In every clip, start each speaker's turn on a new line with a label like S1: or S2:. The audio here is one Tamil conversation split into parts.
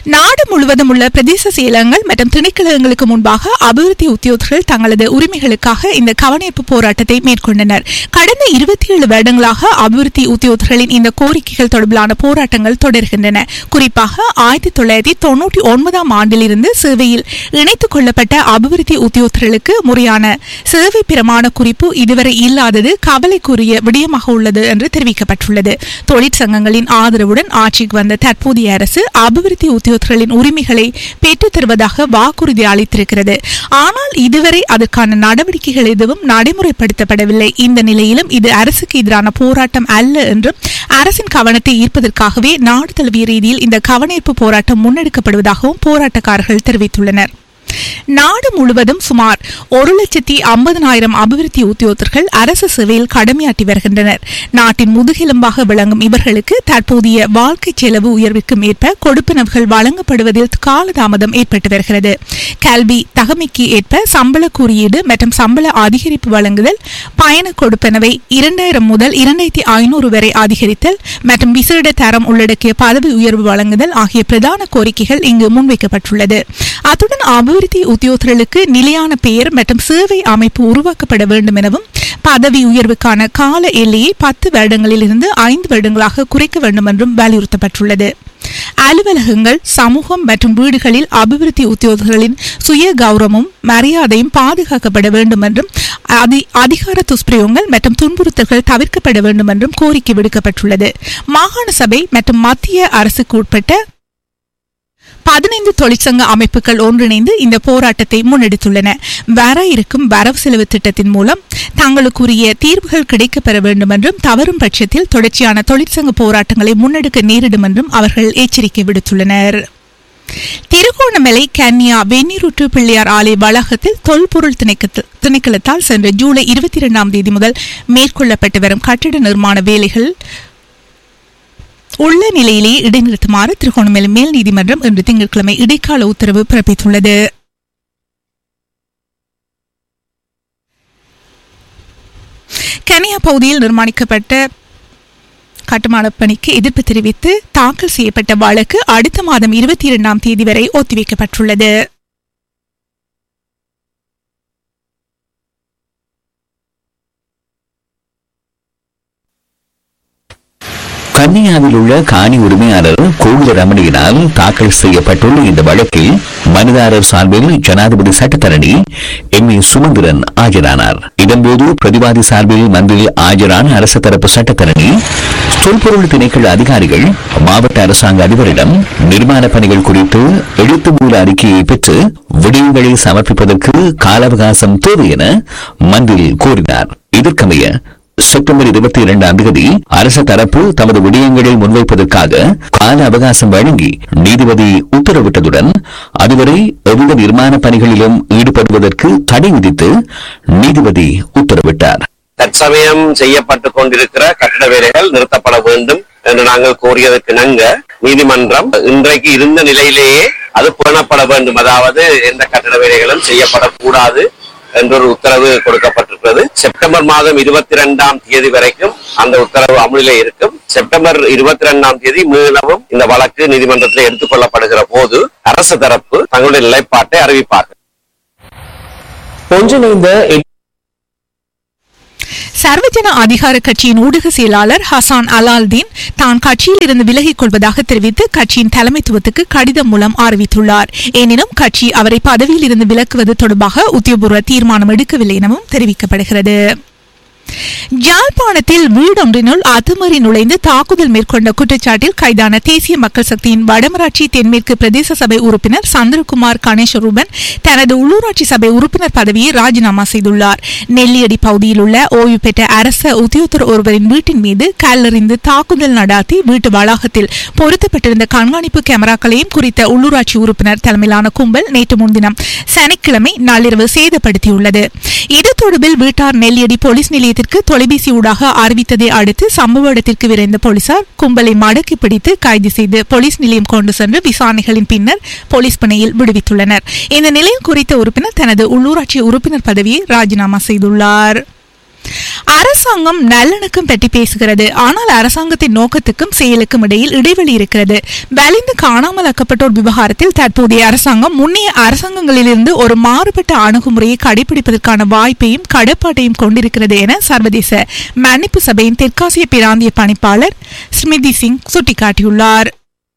S1: நாடு முழுவதும் உள்ள பிரதேச செயலகங்கள் மற்றும் திணைக்களங்களுக்கு முன்பாக அபிவிருத்தி உத்தியோகர்கள் தங்களது உரிமைகளுக்காக இந்த கவனிப்பு போராட்டத்தை மேற்கொண்டனர் கடந்த இருபத்தி ஏழு வருடங்களாக அபிவிருத்தி உத்தியோகர்களின் இந்த கோரிக்கைகள் தொடர்பிலான போராட்டங்கள் தொடர்கின்றன குறிப்பாக ஆயிரத்தி தொள்ளாயிரத்தி தொன்னூற்றி ஒன்பதாம் ஆண்டிலிருந்து சேவையில் இணைத்துக் கொள்ளப்பட்ட அபிவிருத்தி உத்தியோகர்களுக்கு முறையான சேவை பிரமாண குறிப்பு இதுவரை இல்லாதது கவலைக்குரிய விடயமாக உள்ளது என்று தெரிவிக்கப்பட்டுள்ளது தொழிற்சங்கங்களின் ஆதரவுடன் ஆட்சிக்கு வந்த தற்போதைய அரசு அபிவிருத்தி உத்தியோகர்களின் உரிமைகளை பெற்றுத் தருவதாக வாக்குறுதி அளித்திருக்கிறது ஆனால் இதுவரை அதற்கான நடவடிக்கைகள் எதுவும் நடைமுறைப்படுத்தப்படவில்லை இந்த நிலையிலும் இது அரசுக்கு எதிரான போராட்டம் அல்ல என்றும் அரசின் கவனத்தை ஈர்ப்பதற்காகவே நாடு தழுவிய ரீதியில் இந்த கவனிப்பு போராட்டம் முன்னெடுக்கப்படுவதாகவும் போராட்டக்காரர்கள் தெரிவித்துள்ளனர் நாடு முழுவதும் சுமார் ஒரு லட்சத்தி ஐம்பதனாயிரம் அபிவிருத்தி உத்தியோகத்தர்கள் அரசு சேவையில் கடமையாற்றி வருகின்றனர் நாட்டின் முதுகெலும்பாக விளங்கும் இவர்களுக்கு தற்போதைய வாழ்க்கை செலவு உயர்விற்கும் ஏற்ப கொடுப்பனவுகள் வழங்கப்படுவதில் காலதாமதம் ஏற்பட்டு வருகிறது கல்வி தகமைக்கு ஏற்ப சம்பள குறியீடு மற்றும் சம்பள அதிகரிப்பு வழங்குதல் பயண கொடுப்பனவை இரண்டாயிரம் முதல் இரண்டாயிரத்தி ஐநூறு வரை அதிகரித்தல் மற்றும் விசேட தரம் உள்ளடக்கிய பதவி உயர்வு வழங்குதல் ஆகிய பிரதான கோரிக்கைகள் இங்கு முன்வைக்கப்பட்டுள்ளது அத்துடன் அபிவிருத்தி உத்தியோகர்களுக்கு நிலையான பெயர் மற்றும் சேவை அமைப்பு உருவாக்கப்பட வேண்டும் எனவும் பதவி உயர்வுக்கான கால எல்லையை பத்து வருடங்களில் இருந்து ஐந்து வருடங்களாக குறைக்க வேண்டும் என்றும் வலியுறுத்தப்பட்டுள்ளது அலுவலகங்கள் சமூகம் மற்றும் வீடுகளில் அபிவிருத்தி உத்தியோகர்களின் சுய கௌரவமும் மரியாதையும் பாதுகாக்கப்பட வேண்டும் என்றும் அதி அதிகார துஷ்பிரயோகங்கள் மற்றும் துன்புறுத்தல்கள் தவிர்க்கப்பட வேண்டும் என்றும் கோரிக்கை விடுக்கப்பட்டுள்ளது மாகாண சபை மற்றும் மத்திய அரசுக்கு உட்பட்ட பதினைந்து தொழிற்சங்க அமைப்புகள் ஒன்றிணைந்து இந்த போராட்டத்தை முன்னெடுத்துள்ளன வர இருக்கும் வரவு செலவு திட்டத்தின் மூலம் தங்களுக்குரிய தீர்வுகள் கிடைக்கப்பெற வேண்டும் என்றும் தவறும் பட்சத்தில் தொடர்ச்சியான தொழிற்சங்க போராட்டங்களை முன்னெடுக்க நேரிடும் என்றும் அவர்கள் எச்சரிக்கை விடுத்துள்ளனர் திருகோணமலை கன்னியா வெந்நீருற்று பிள்ளையார் ஆலய வளாகத்தில் தொல்பொருள் திணைக்கத்து- திணைக்களத்தால் சென்ற ஜூலை இருபத்தி இரண்டாம் தேதி முதல் மேற்கொள்ளப்பட்டு வரும் கட்டிட நிர்மாண வேலைகள் உள்ள நிலையிலேயே இடைநிறுத்துமாறு திருகோணமலை மேல் நீதிமன்றம் இன்று திங்கட்கிழமை இடைக்கால உத்தரவு பிறப்பித்துள்ளது கனியா பகுதியில் நிர்மாணிக்கப்பட்ட கட்டுமான பணிக்கு எதிர்ப்பு தெரிவித்து தாக்கல் செய்யப்பட்ட வழக்கு அடுத்த மாதம் இருபத்தி இரண்டாம் தேதி வரை ஒத்திவைக்கப்பட்டுள்ளது
S2: கன்னியாவில் உள்ள காணி உரிமையாளர் கோவில ரமணியினால் தாக்கல் செய்யப்பட்டுள்ள இந்த வழக்கில் மனிதாரர் சார்பில் ஜனாதிபதி சட்டத்தரணி எம் ஏ சுமந்திரன் ஆஜரானார் இதன்போது பிரதிவாதி சார்பில் மன்றில் ஆஜரான அரசு தரப்பு சட்டத்தரணி தொல்பொருள் திணைக்கள அதிகாரிகள் மாவட்ட அரசாங்க அதிபரிடம் நிர்மாண பணிகள் குறித்து எழுத்து மூல அறிக்கையை பெற்று விடயங்களை சமர்ப்பிப்பதற்கு கால அவகாசம் தேவை என மன்றில் கோரினார் இதற்கமைய செப்டம்பர் இருபத்தி இரண்டாம் தேதி அரசு தரப்பு தமது விடயங்களை முன்வைப்பதற்காக கால அவகாசம் வழங்கி நீதிபதி உத்தரவிட்டதுடன் அதுவரை எவ்வித நிர்மாண பணிகளிலும் ஈடுபடுவதற்கு தடை விதித்து நீதிபதி உத்தரவிட்டார்
S3: தற்சமயம் செய்யப்பட்டு கொண்டிருக்கிற கட்டட வேலைகள் நிறுத்தப்பட வேண்டும் என்று நாங்கள் கோரியதற்கு நங்க நீதிமன்றம் இன்றைக்கு இருந்த நிலையிலேயே அது பேணப்பட வேண்டும் அதாவது எந்த கட்டட வேலைகளும் செய்யப்படக்கூடாது என்ற ஒரு உத்தரவு கொடுக்கப்பட்டிருக்கிறது செப்டம்பர் மாதம் இருபத்தி இரண்டாம் தேதி வரைக்கும் அந்த உத்தரவு அமலிலே இருக்கும் செப்டம்பர் இருபத்தி இரண்டாம் தேதி மீளவும் இந்த வழக்கு நீதிமன்றத்தில் எடுத்துக் கொள்ளப்படுகிற போது அரசு தரப்பு தங்களுடைய நிலைப்பாட்டை அறிவிப்பார்கள்
S4: ஒன்றிணைந்த
S1: சர்வஜன அதிகார கட்சியின் ஊடக செயலாளர் ஹசான் அலால்தீன் தான் கட்சியில் இருந்து விலகிக் கொள்வதாக தெரிவித்து கட்சியின் தலைமைத்துவத்துக்கு கடிதம் மூலம் அறிவித்துள்ளார் எனினும் கட்சி அவரை பதவியில் இருந்து விலக்குவது தொடர்பாக உத்தியோகபூர்வ தீர்மானம் எடுக்கவில்லை எனவும் தெரிவிக்கப்படுகிறது யாழ்ப்பாணத்தில் வீடொன்றினுள் அத்துமீறி நுழைந்து தாக்குதல் மேற்கொண்ட குற்றச்சாட்டில் கைதான தேசிய மக்கள் சக்தியின் வடமராட்சி தென்மேற்கு பிரதேச சபை உறுப்பினர் சந்திரகுமார் கணேஸ்வரூபன் தனது உள்ளூராட்சி சபை உறுப்பினர் பதவியை ராஜினாமா செய்துள்ளார் நெல்லியடி பகுதியில் உள்ள ஓய்வு பெற்ற அரச உத்தியோகத்தர் ஒருவரின் வீட்டின் மீது கல்லெறிந்து தாக்குதல் நடாத்தி வீட்டு வளாகத்தில் பொருத்தப்பட்டிருந்த கண்காணிப்பு கேமராக்களையும் குறித்த உள்ளூராட்சி உறுப்பினர் தலைமையிலான கும்பல் நேற்று முன்தினம் சனிக்கிழமை நள்ளிரவு சேதப்படுத்தியுள்ளது இது தொடர்பில் வீட்டார் நெல்லியடி போலீஸ் நிலையத்திற்கு தொலைபேசி ஊடாக அறிவித்ததை அடுத்து சம்பவ இடத்திற்கு விரைந்த போலீசார் கும்பலை மடக்கி பிடித்து கைது செய்து போலீஸ் நிலையம் கொண்டு சென்று விசாரணைகளின் பின்னர் போலீஸ் பிணையில் விடுவித்துள்ளனர் இந்த நிலையம் குறித்த உறுப்பினர் தனது உள்ளூராட்சி உறுப்பினர் பதவியை ராஜினாமா செய்துள்ளார் அரசாங்கம் நல்லிணக்கம் பற்றி பேசுகிறது ஆனால் அரசாங்கத்தின் நோக்கத்துக்கும் செயலுக்கும் இடையில் இடைவெளி இருக்கிறது வலிந்து காணாமலாக்கப்பட்டோர் விவகாரத்தில் தற்போதைய அரசாங்கம் முன்னைய அரசாங்கங்களிலிருந்து ஒரு மாறுபட்ட அணுகுமுறையை கடைபிடிப்பதற்கான வாய்ப்பையும் கடப்பாட்டையும் கொண்டிருக்கிறது என சர்வதேச மன்னிப்பு சபையின் தெற்காசிய பிராந்திய பணிப்பாளர் ஸ்மிருதி சிங் சுட்டிக்காட்டியுள்ளார்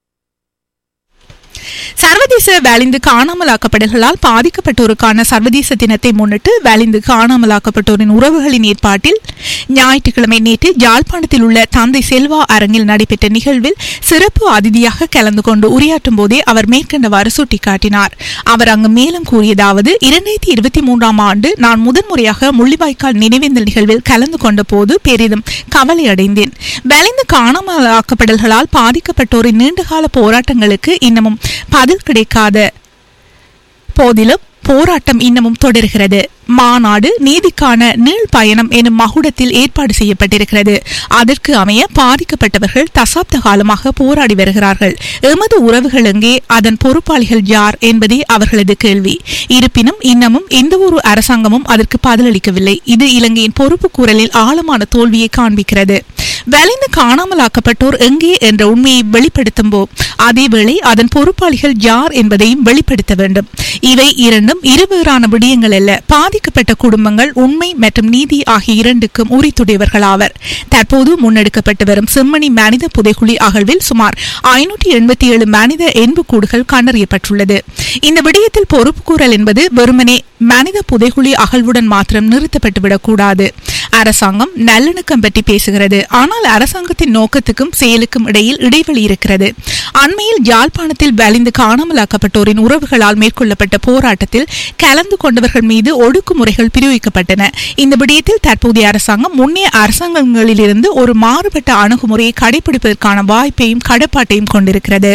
S1: சர்வதேச வலிந்து காணாமலாக்கப்படல்களால் பாதிக்கப்பட்டோருக்கான சர்வதேச தினத்தை முன்னிட்டு வலிந்து காணாமலாக்கப்பட்டோரின் உறவுகளின் ஏற்பாட்டில் ஞாயிற்றுக்கிழமை நேற்று யாழ்ப்பாணத்தில் உள்ள தந்தை செல்வா அரங்கில் நடைபெற்ற நிகழ்வில் சிறப்பு அதிதியாக கலந்து கொண்டு உரையாற்றும் போதே அவர் மேற்கண்டவாறு சுட்டிக்காட்டினார் அவர் அங்கு மேலும் கூறியதாவது இரண்டாயிரத்தி இருபத்தி மூன்றாம் ஆண்டு நான் முதன்முறையாக முள்ளிவாய்க்கால் நினைவேந்தல் நிகழ்வில் கலந்து கொண்ட போது பெரிதும் கவலை அடைந்தேன் வலிந்து காணாமலாக்கப்படல்களால் பாதிக்கப்பட்டோரின் நீண்டகால போராட்டங்களுக்கு இன்னமும் பதில் கிடைக்காத போதிலும் போராட்டம் இன்னமும் தொடர்கிறது மாநாடு நீதிக்கான நீள் பயணம் எனும் மகுடத்தில் ஏற்பாடு செய்யப்பட்டிருக்கிறது அதற்கு அமைய பாதிக்கப்பட்டவர்கள் தசாப்த காலமாக போராடி வருகிறார்கள் எமது உறவுகள் எங்கே அதன் பொறுப்பாளிகள் யார் என்பதே அவர்களது கேள்வி இருப்பினும் இன்னமும் எந்த ஒரு அரசாங்கமும் அதற்கு பதிலளிக்கவில்லை இது இலங்கையின் பொறுப்பு கூறலில் ஆழமான தோல்வியை காண்பிக்கிறது வலிந்து காணாமலாக்கப்பட்டோர் எங்கே என்ற உண்மையை வெளிப்படுத்தும் போ அதேவேளை அதன் பொறுப்பாளிகள் யார் என்பதையும் வெளிப்படுத்த வேண்டும் இவை இரண்டும் இருவேறான விடயங்கள் அல்ல பாதிக்கப்பட்ட குடும்பங்கள் உண்மை மற்றும் நீதி ஆகிய இரண்டுக்கும் உரித்துடையவர்களாவர் தற்போது முன்னெடுக்கப்பட்டு வரும் செம்மணி மனித புதைக்குழி அகழ்வில் சுமார் ஐநூற்றி எண்பத்தி ஏழு மனித எண்புக்கூடுகள் கண்டறியப்பட்டுள்ளது இந்த விடயத்தில் பொறுப்புக்கூறல் என்பது வெறுமனே மனித புதைக்குழி அகழ்வுடன் மாத்திரம் நிறுத்தப்பட்டுவிடக் கூடாது அரசாங்கம் நல்லிணக்கம் பற்றி பேசுகிறது ஆனால் அரசாங்கத்தின் நோக்கத்துக்கும் செயலுக்கும் இடையில் இடைவெளி இருக்கிறது அண்மையில் யாழ்ப்பாணத்தில் வலிந்து காணாமலாக்கப்பட்டோரின் உறவுகளால் மேற்கொள்ளப்பட்ட போராட்டத்தில் கலந்து கொண்டவர்கள் மீது ஒடுக்குமுறைகள் பிரயோகிக்கப்பட்டன இந்த விடயத்தில் தற்போதைய அரசாங்கம் முன்னைய அரசாங்கங்களிலிருந்து ஒரு மாறுபட்ட அணுகுமுறையை கடைபிடிப்பதற்கான வாய்ப்பையும் கடப்பாட்டையும் கொண்டிருக்கிறது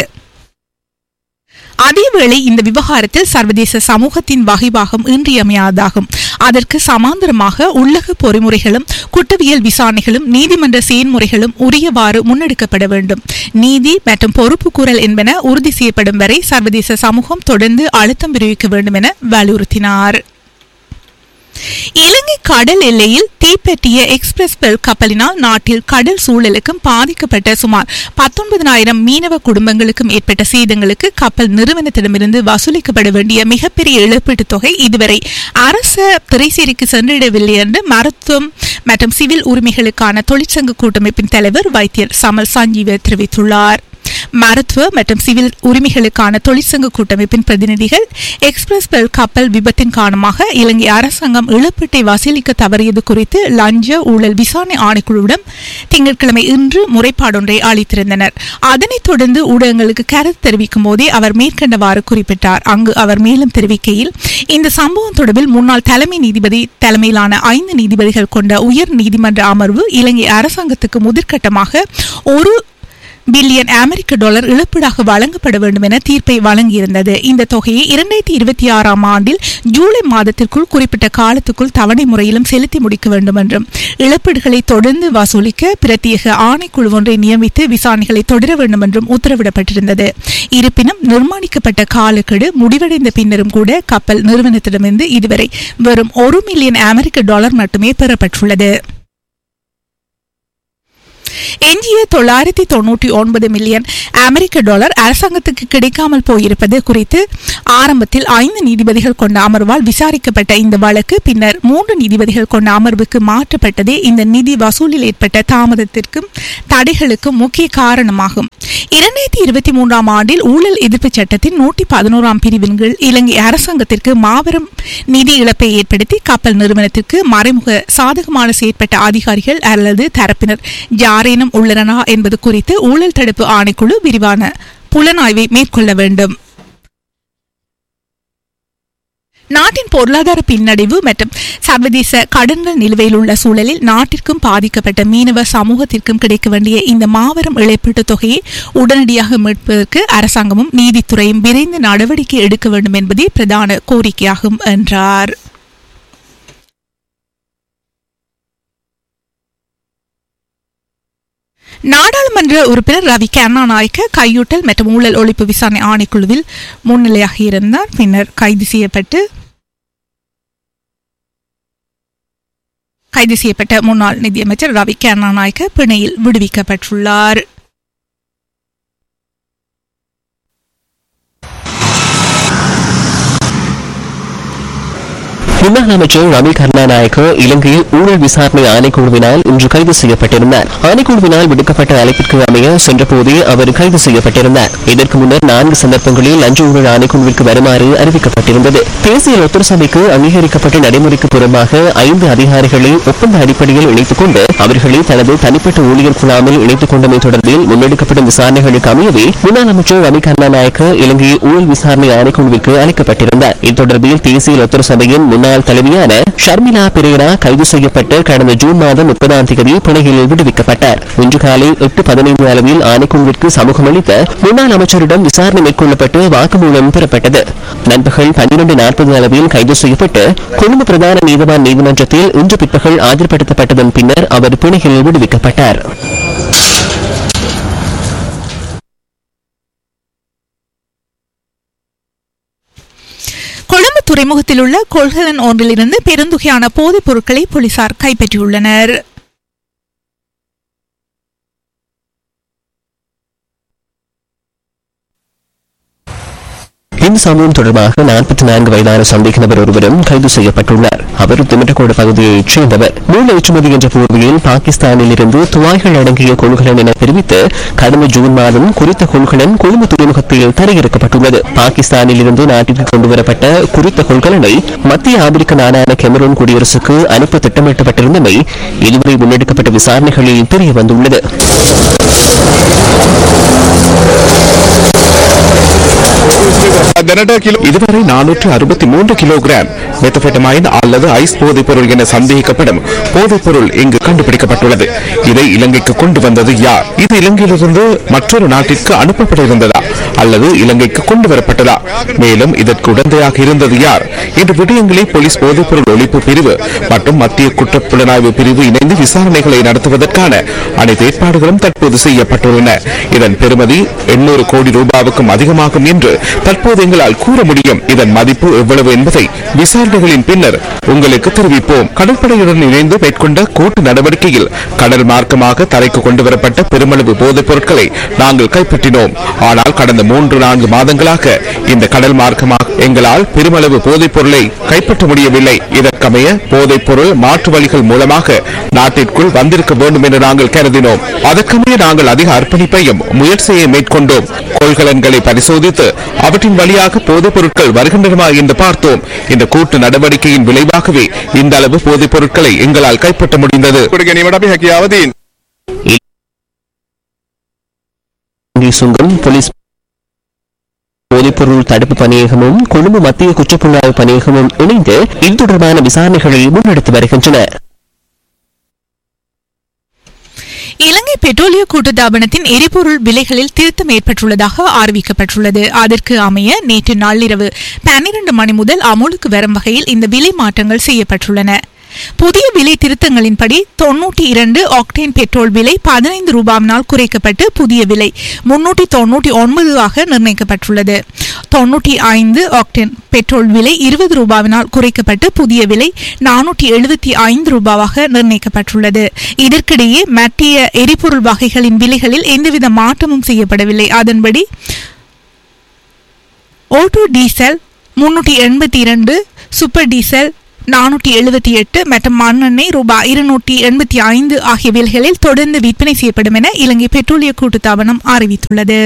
S1: அதேவேளை இந்த விவகாரத்தில் சர்வதேச சமூகத்தின் வகைபாகம் இன்றியமையாததாகும் அதற்கு சமாந்தரமாக உள்ளக பொறிமுறைகளும் குற்றவியல் விசாரணைகளும் நீதிமன்ற செயல்முறைகளும் உரியவாறு முன்னெடுக்கப்பட வேண்டும் நீதி மற்றும் பொறுப்பு கூறல் என்பன உறுதி செய்யப்படும் வரை சர்வதேச சமூகம் தொடர்ந்து அழுத்தம் விரிவிக்க வேண்டும் என வலியுறுத்தினார் இலங்கை கடல் எல்லையில் தீப்பெட்டிய எக்ஸ்பிரஸ் பெல் கப்பலினால் நாட்டில் கடல் சூழலுக்கும் பாதிக்கப்பட்ட சுமார் பத்தொன்பதனாயிரம் மீனவ குடும்பங்களுக்கும் ஏற்பட்ட சேதங்களுக்கு கப்பல் நிறுவனத்திடமிருந்து வசூலிக்கப்பட வேண்டிய மிகப்பெரிய இழப்பீட்டுத் தொகை இதுவரை அரச திரைசேரிக்கு சென்றிடவில்லை என்று மருத்துவம் மற்றும் சிவில் உரிமைகளுக்கான தொழிற்சங்க கூட்டமைப்பின் தலைவர் வைத்தியர் சமல் சஞ்சீவ தெரிவித்துள்ளார் மருத்துவ மற்றும் சிவில் உரிமைகளுக்கான தொழிற்சங்க கூட்டமைப்பின் பிரதிநிதிகள் எக்ஸ்பிரஸ் பெல் கப்பல் விபத்தின் காரணமாக இலங்கை அரசாங்கம் இழப்பீட்டை வசூலிக்க தவறியது குறித்து லஞ்ச ஊழல் விசாரணை ஆணைக்குழுவிடம் திங்கட்கிழமை இன்று முறைப்பாடொன்றை அளித்திருந்தனர் அதனைத் தொடர்ந்து ஊடகங்களுக்கு கருத்து தெரிவிக்கும் போதே அவர் மேற்கண்டவாறு குறிப்பிட்டார் அங்கு அவர் மேலும் தெரிவிக்கையில் இந்த சம்பவம் தொடர்பில் முன்னாள் தலைமை நீதிபதி தலைமையிலான ஐந்து நீதிபதிகள் கொண்ட உயர் நீதிமன்ற அமர்வு இலங்கை அரசாங்கத்துக்கு முதற்கட்டமாக ஒரு பில்லியன் அமெரிக்க டாலர் இழப்பீடாக வழங்கப்பட வேண்டும் என தீர்ப்பை வழங்கியிருந்தது இந்த தொகையை இரண்டாயிரத்தி இருபத்தி ஆறாம் ஆண்டில் ஜூலை மாதத்திற்குள் குறிப்பிட்ட காலத்துக்குள் தவணை முறையிலும் செலுத்தி முடிக்க வேண்டும் என்றும் இழப்பீடுகளை தொடர்ந்து வசூலிக்க பிரத்யேக ஆணைக்குழு ஒன்றை நியமித்து விசாரணைகளை தொடர வேண்டும் என்றும் உத்தரவிடப்பட்டிருந்தது இருப்பினும் நிர்மாணிக்கப்பட்ட காலக்கெடு முடிவடைந்த பின்னரும் கூட கப்பல் நிறுவனத்திடமிருந்து இதுவரை வெறும் ஒரு மில்லியன் அமெரிக்க டாலர் மட்டுமே பெறப்பட்டுள்ளது எஞ்சிய தொள்ளாயிரத்தி தொன்னூற்றி ஒன்பது மில்லியன் அமெரிக்க டாலர் அரசாங்கத்துக்கு கிடைக்காமல் போயிருப்பது குறித்து ஆரம்பத்தில் ஐந்து நீதிபதிகள் கொண்ட அமர்வால் விசாரிக்கப்பட்ட இந்த வழக்கு பின்னர் மூன்று நீதிபதிகள் கொண்ட அமர்வுக்கு மாற்றப்பட்டதே இந்த நிதி வசூலில் ஏற்பட்ட தாமதத்திற்கும் தடைகளுக்கும் முக்கிய காரணமாகும் இரண்டாயிரத்தி இருபத்தி மூன்றாம் ஆண்டில் ஊழல் எதிர்ப்பு சட்டத்தின் நூற்றி பதினோராம் பிரிவின் கீழ் இலங்கை அரசாங்கத்திற்கு மாபெரும் நிதி இழப்பை ஏற்படுத்தி கப்பல் நிறுவனத்திற்கு மறைமுக சாதகமான செயற்பட்ட அதிகாரிகள் அல்லது தரப்பினர் யாரேனும் உள்ளனரா என்பது குறித்து ஊழல் தடுப்பு ஆணைக்குழு விரிவான புலனாய்வை மேற்கொள்ள வேண்டும் நாட்டின் பொருளாதார பின்னடைவு மற்றும் சர்வதேச கடன்கள் நிலுவையில் உள்ள சூழலில் நாட்டிற்கும் பாதிக்கப்பட்ட மீனவ சமூகத்திற்கும் கிடைக்க வேண்டிய இந்த மாபெரும் இழப்பீட்டுத் தொகையை உடனடியாக மீட்பதற்கு அரசாங்கமும் நீதித்துறையும் விரைந்து நடவடிக்கை எடுக்க வேண்டும் என்பதே பிரதான கோரிக்கையாகும் என்றார் நாடாளுமன்ற உறுப்பினர் ரவி கருணாநாயக்க கையூட்டல் மற்றும் ஊழல் ஒழிப்பு விசாரணை ஆணைக்குழுவில் முன்னிலையாக இருந்தார் பின்னர் கைது செய்யப்பட்டு கைது செய்யப்பட்ட முன்னாள் நிதியமைச்சர் ரவி கருணாநாயக்க பிணையில் விடுவிக்கப்பட்டுள்ளார்
S4: முன்னாள் அமைச்சர் ரவி கருணாநாயக்க இலங்கையில் ஊழல் விசாரணை ஆணைக்குழுவினால் இன்று கைது செய்யப்பட்டிருந்தார் ஆணைக்குழுவினால் விடுக்கப்பட்ட அழைப்பிற்கு அமைய சென்றபோதே அவர் கைது செய்யப்பட்டிருந்தார் இதற்கு முன்னர் நான்கு சந்தர்ப்பங்களில் லஞ்ச ஊழல் ஆணைக்குழுவிற்கு வருமாறு அறிவிக்கப்பட்டிருந்தது தேசிய லொத்தர் சபைக்கு அங்கீகரிக்கப்பட்ட நடைமுறைக்கு புறம்பாக ஐந்து அதிகாரிகளை ஒப்பந்த அடிப்படையில் இணைத்துக் கொண்டு அவர்களை தனது தனிப்பட்ட ஊழியர் குழாமில் இணைத்துக் கொண்டமை தொடர்பில் முன்னெடுக்கப்படும் விசாரணைகளுக்கு அமையவே முன்னாள் அமைச்சர் ரவி கருணாநாயக்க இலங்கை ஊழல் விசாரணை ஆணைக்குழுவிற்கு அழைக்கப்பட்டிருந்தார் இத்தொடர்பில் தேசிய லொத்தர் சபையின் முன்னாள் தலைவியான ஷர்மிளா பிரேரா கைது செய்யப்பட்டு கடந்த ஜூன் மாதம் முப்பதாம் தேதி பிணையில் விடுவிக்கப்பட்டார் இன்று காலை எட்டு பதினைந்து அளவில் ஆணைக்குழுவிற்கு சமூகம் அளித்த முன்னாள் அமைச்சரிடம் விசாரணை மேற்கொள்ளப்பட்டு வாக்குமூலம் பெறப்பட்டது நண்பகல் பன்னிரண்டு நாற்பது அளவில் கைது செய்யப்பட்டு கொழும்பு பிரதான நீதிவான் நீதிமன்றத்தில் இன்று பிற்பகல் ஆஜர்படுத்தப்பட்டதன் பின்னர் அவர் பிணையில் விடுவிக்கப்பட்டார்
S1: கொழும்பு துறைமுகத்தில் உள்ள கொள்கலன் ஒன்றிலிருந்து பெருந்தொகையான போதைப் பொருட்களை போலீசார் கைப்பற்றியுள்ளனர்
S4: இந்த சம்பவம் தொடர்பாக நாற்பத்தி நான்கு வயதான சந்தேக நபர் ஒருவரும் கைது செய்யப்பட்டுள்ளார் அவர் திமிட்டக்கோடு பகுதியைச் சேர்ந்தவர் நூல் ஏற்றுமதி என்ற போர்வையில் பாகிஸ்தானில் இருந்து துவாய்கள் அடங்கிய கொள்கலன் என தெரிவித்து கடந்த ஜூன் மாதம் குறித்த கொள்கலன் கொழும்பு துறைமுகத்தில் தரையிறக்கப்பட்டுள்ளது பாகிஸ்தானில் இருந்து நாட்டிற்கு கொண்டுவரப்பட்ட குறித்த கொள்கலனை மத்திய ஆப்பிரிக்க நாடான கெமரூன் குடியரசுக்கு அனுப்ப திட்டமிட்டப்பட்டிருந்தமை இதுவரை முன்னெடுக்கப்பட்ட விசாரணைகளில் தெரிய வந்துள்ளது
S5: இதுவரை நானூற்று அறுபத்தி மூன்று கிலோகிராம் மெத்தபெட்டமைன் அல்லது ஐஸ் போதைப் பொருள் என சந்தேகிக்கப்படும் போதைப் பொருள் இங்கு கண்டுபிடிக்கப்பட்டுள்ளது இதை இலங்கைக்கு கொண்டு வந்தது யார் இது இலங்கையிலிருந்து மற்றொரு நாட்டிற்கு அனுப்பப்பட இருந்ததா அல்லது இலங்கைக்கு கொண்டு வரப்பட்டதா மேலும் இதற்கு உடந்தையாக இருந்தது யார் என்ற விடயங்களை போலீஸ் போதைப் பொருள் ஒழிப்பு பிரிவு மற்றும் மத்திய குற்றப் புலனாய்வு பிரிவு இணைந்து விசாரணைகளை நடத்துவதற்கான அனைத்து ஏற்பாடுகளும் தற்போது செய்யப்பட்டுள்ளன இதன் பெறுமதி எண்ணூறு கோடி ரூபாவுக்கும் அதிகமாகும் என்று தற்போது எங்களால் கூற முடியும் இதன் மதிப்பு எவ்வளவு என்பதை விசாரணைகளின் பின்னர் உங்களுக்கு தெரிவிப்போம் கடற்படையுடன் இணைந்து மேற்கொண்ட கூட்டு நடவடிக்கையில் கடல் மார்க்கமாக தரைக்கு கொண்டுவரப்பட்ட பெருமளவு போதைப் பொருட்களை நாங்கள் கைப்பற்றினோம் ஆனால் கடந்த மூன்று நான்கு மாதங்களாக இந்த கடல் மார்க்கமாக எங்களால் பெருமளவு போதைப் பொருளை கைப்பற்ற முடியவில்லை இதற்கமைய போதைப் பொருள் மாற்று வழிகள் மூலமாக நாட்டிற்குள் வந்திருக்க வேண்டும் என்று நாங்கள் கருதினோம் அதற்கமைய நாங்கள் அதிக அர்ப்பணிப்பையும் முயற்சியை மேற்கொண்டோம் கொள்கலன்களை பரிசோதித்து அவற்றின் வழியாக போதைப் பொருட்கள் வருகின்றனவா என்று பார்த்தோம் இந்த கூட்டு நடவடிக்கையின் விளைவாகவே இந்த அளவு போதைப் பொருட்களை எங்களால் கைப்பற்ற முடிந்தது
S4: இலங்கை சுங்கம் போலீஸ் போதைப்பொருள் தடுப்பு பணியகமும் கொழும்பு மத்திய குற்றப்புலனாய்வு பணியகமும் இணைந்து இது தொடர்பான விசாரணைகளை முன்னெடுத்து வருகின்றன
S1: இலங்கை பெட்ரோலிய கூட்டுத்தாபனத்தின் எரிபொருள் விலைகளில் திருத்தம் ஏற்பட்டுள்ளதாக அறிவிக்கப்பட்டுள்ளது அதற்கு அமைய நேற்று நள்ளிரவு பன்னிரண்டு மணி முதல் அமுலுக்கு வரும் வகையில் இந்த விலை மாற்றங்கள் செய்யப்பட்டுள்ளன புதிய விலை திருத்தங்களின்படி தொன்னூற்றி இரண்டு ஆக்டேன் பெட்ரோல் விலை பதினைந்து ரூபாயினால் குறைக்கப்பட்டு புதிய விலை முன்னூற்றி தொன்னூற்றி ஒன்பது ஆக நிர்ணயிக்கப்பட்டுள்ளது தொன்னூற்றி ஐந்து ஆக்டேன் பெட்ரோல் விலை இருபது ரூபாவினால் குறைக்கப்பட்டு புதிய விலை நானூற்றி எழுபத்தி ஐந்து ரூபாவாக நிர்ணயிக்கப்பட்டுள்ளது இதற்கிடையே மற்ற எரிபொருள் வகைகளின் விலைகளில் எந்தவித மாற்றமும் செய்யப்படவில்லை அதன்படி ஓட்டோ டீசல் முன்னூற்றி எண்பத்தி இரண்டு சூப்பர் டீசல் நானூற்றி எழுபத்தி எட்டு மற்றும் மண்ணெண்ணெய் ரூபாய் இருநூற்றி எண்பத்தி ஐந்து ஆகிய விலைகளில் தொடர்ந்து விற்பனை செய்யப்படும் என இலங்கை பெட்ரோலிய கூட்டுத்தாபனம் அறிவித்துள்ளது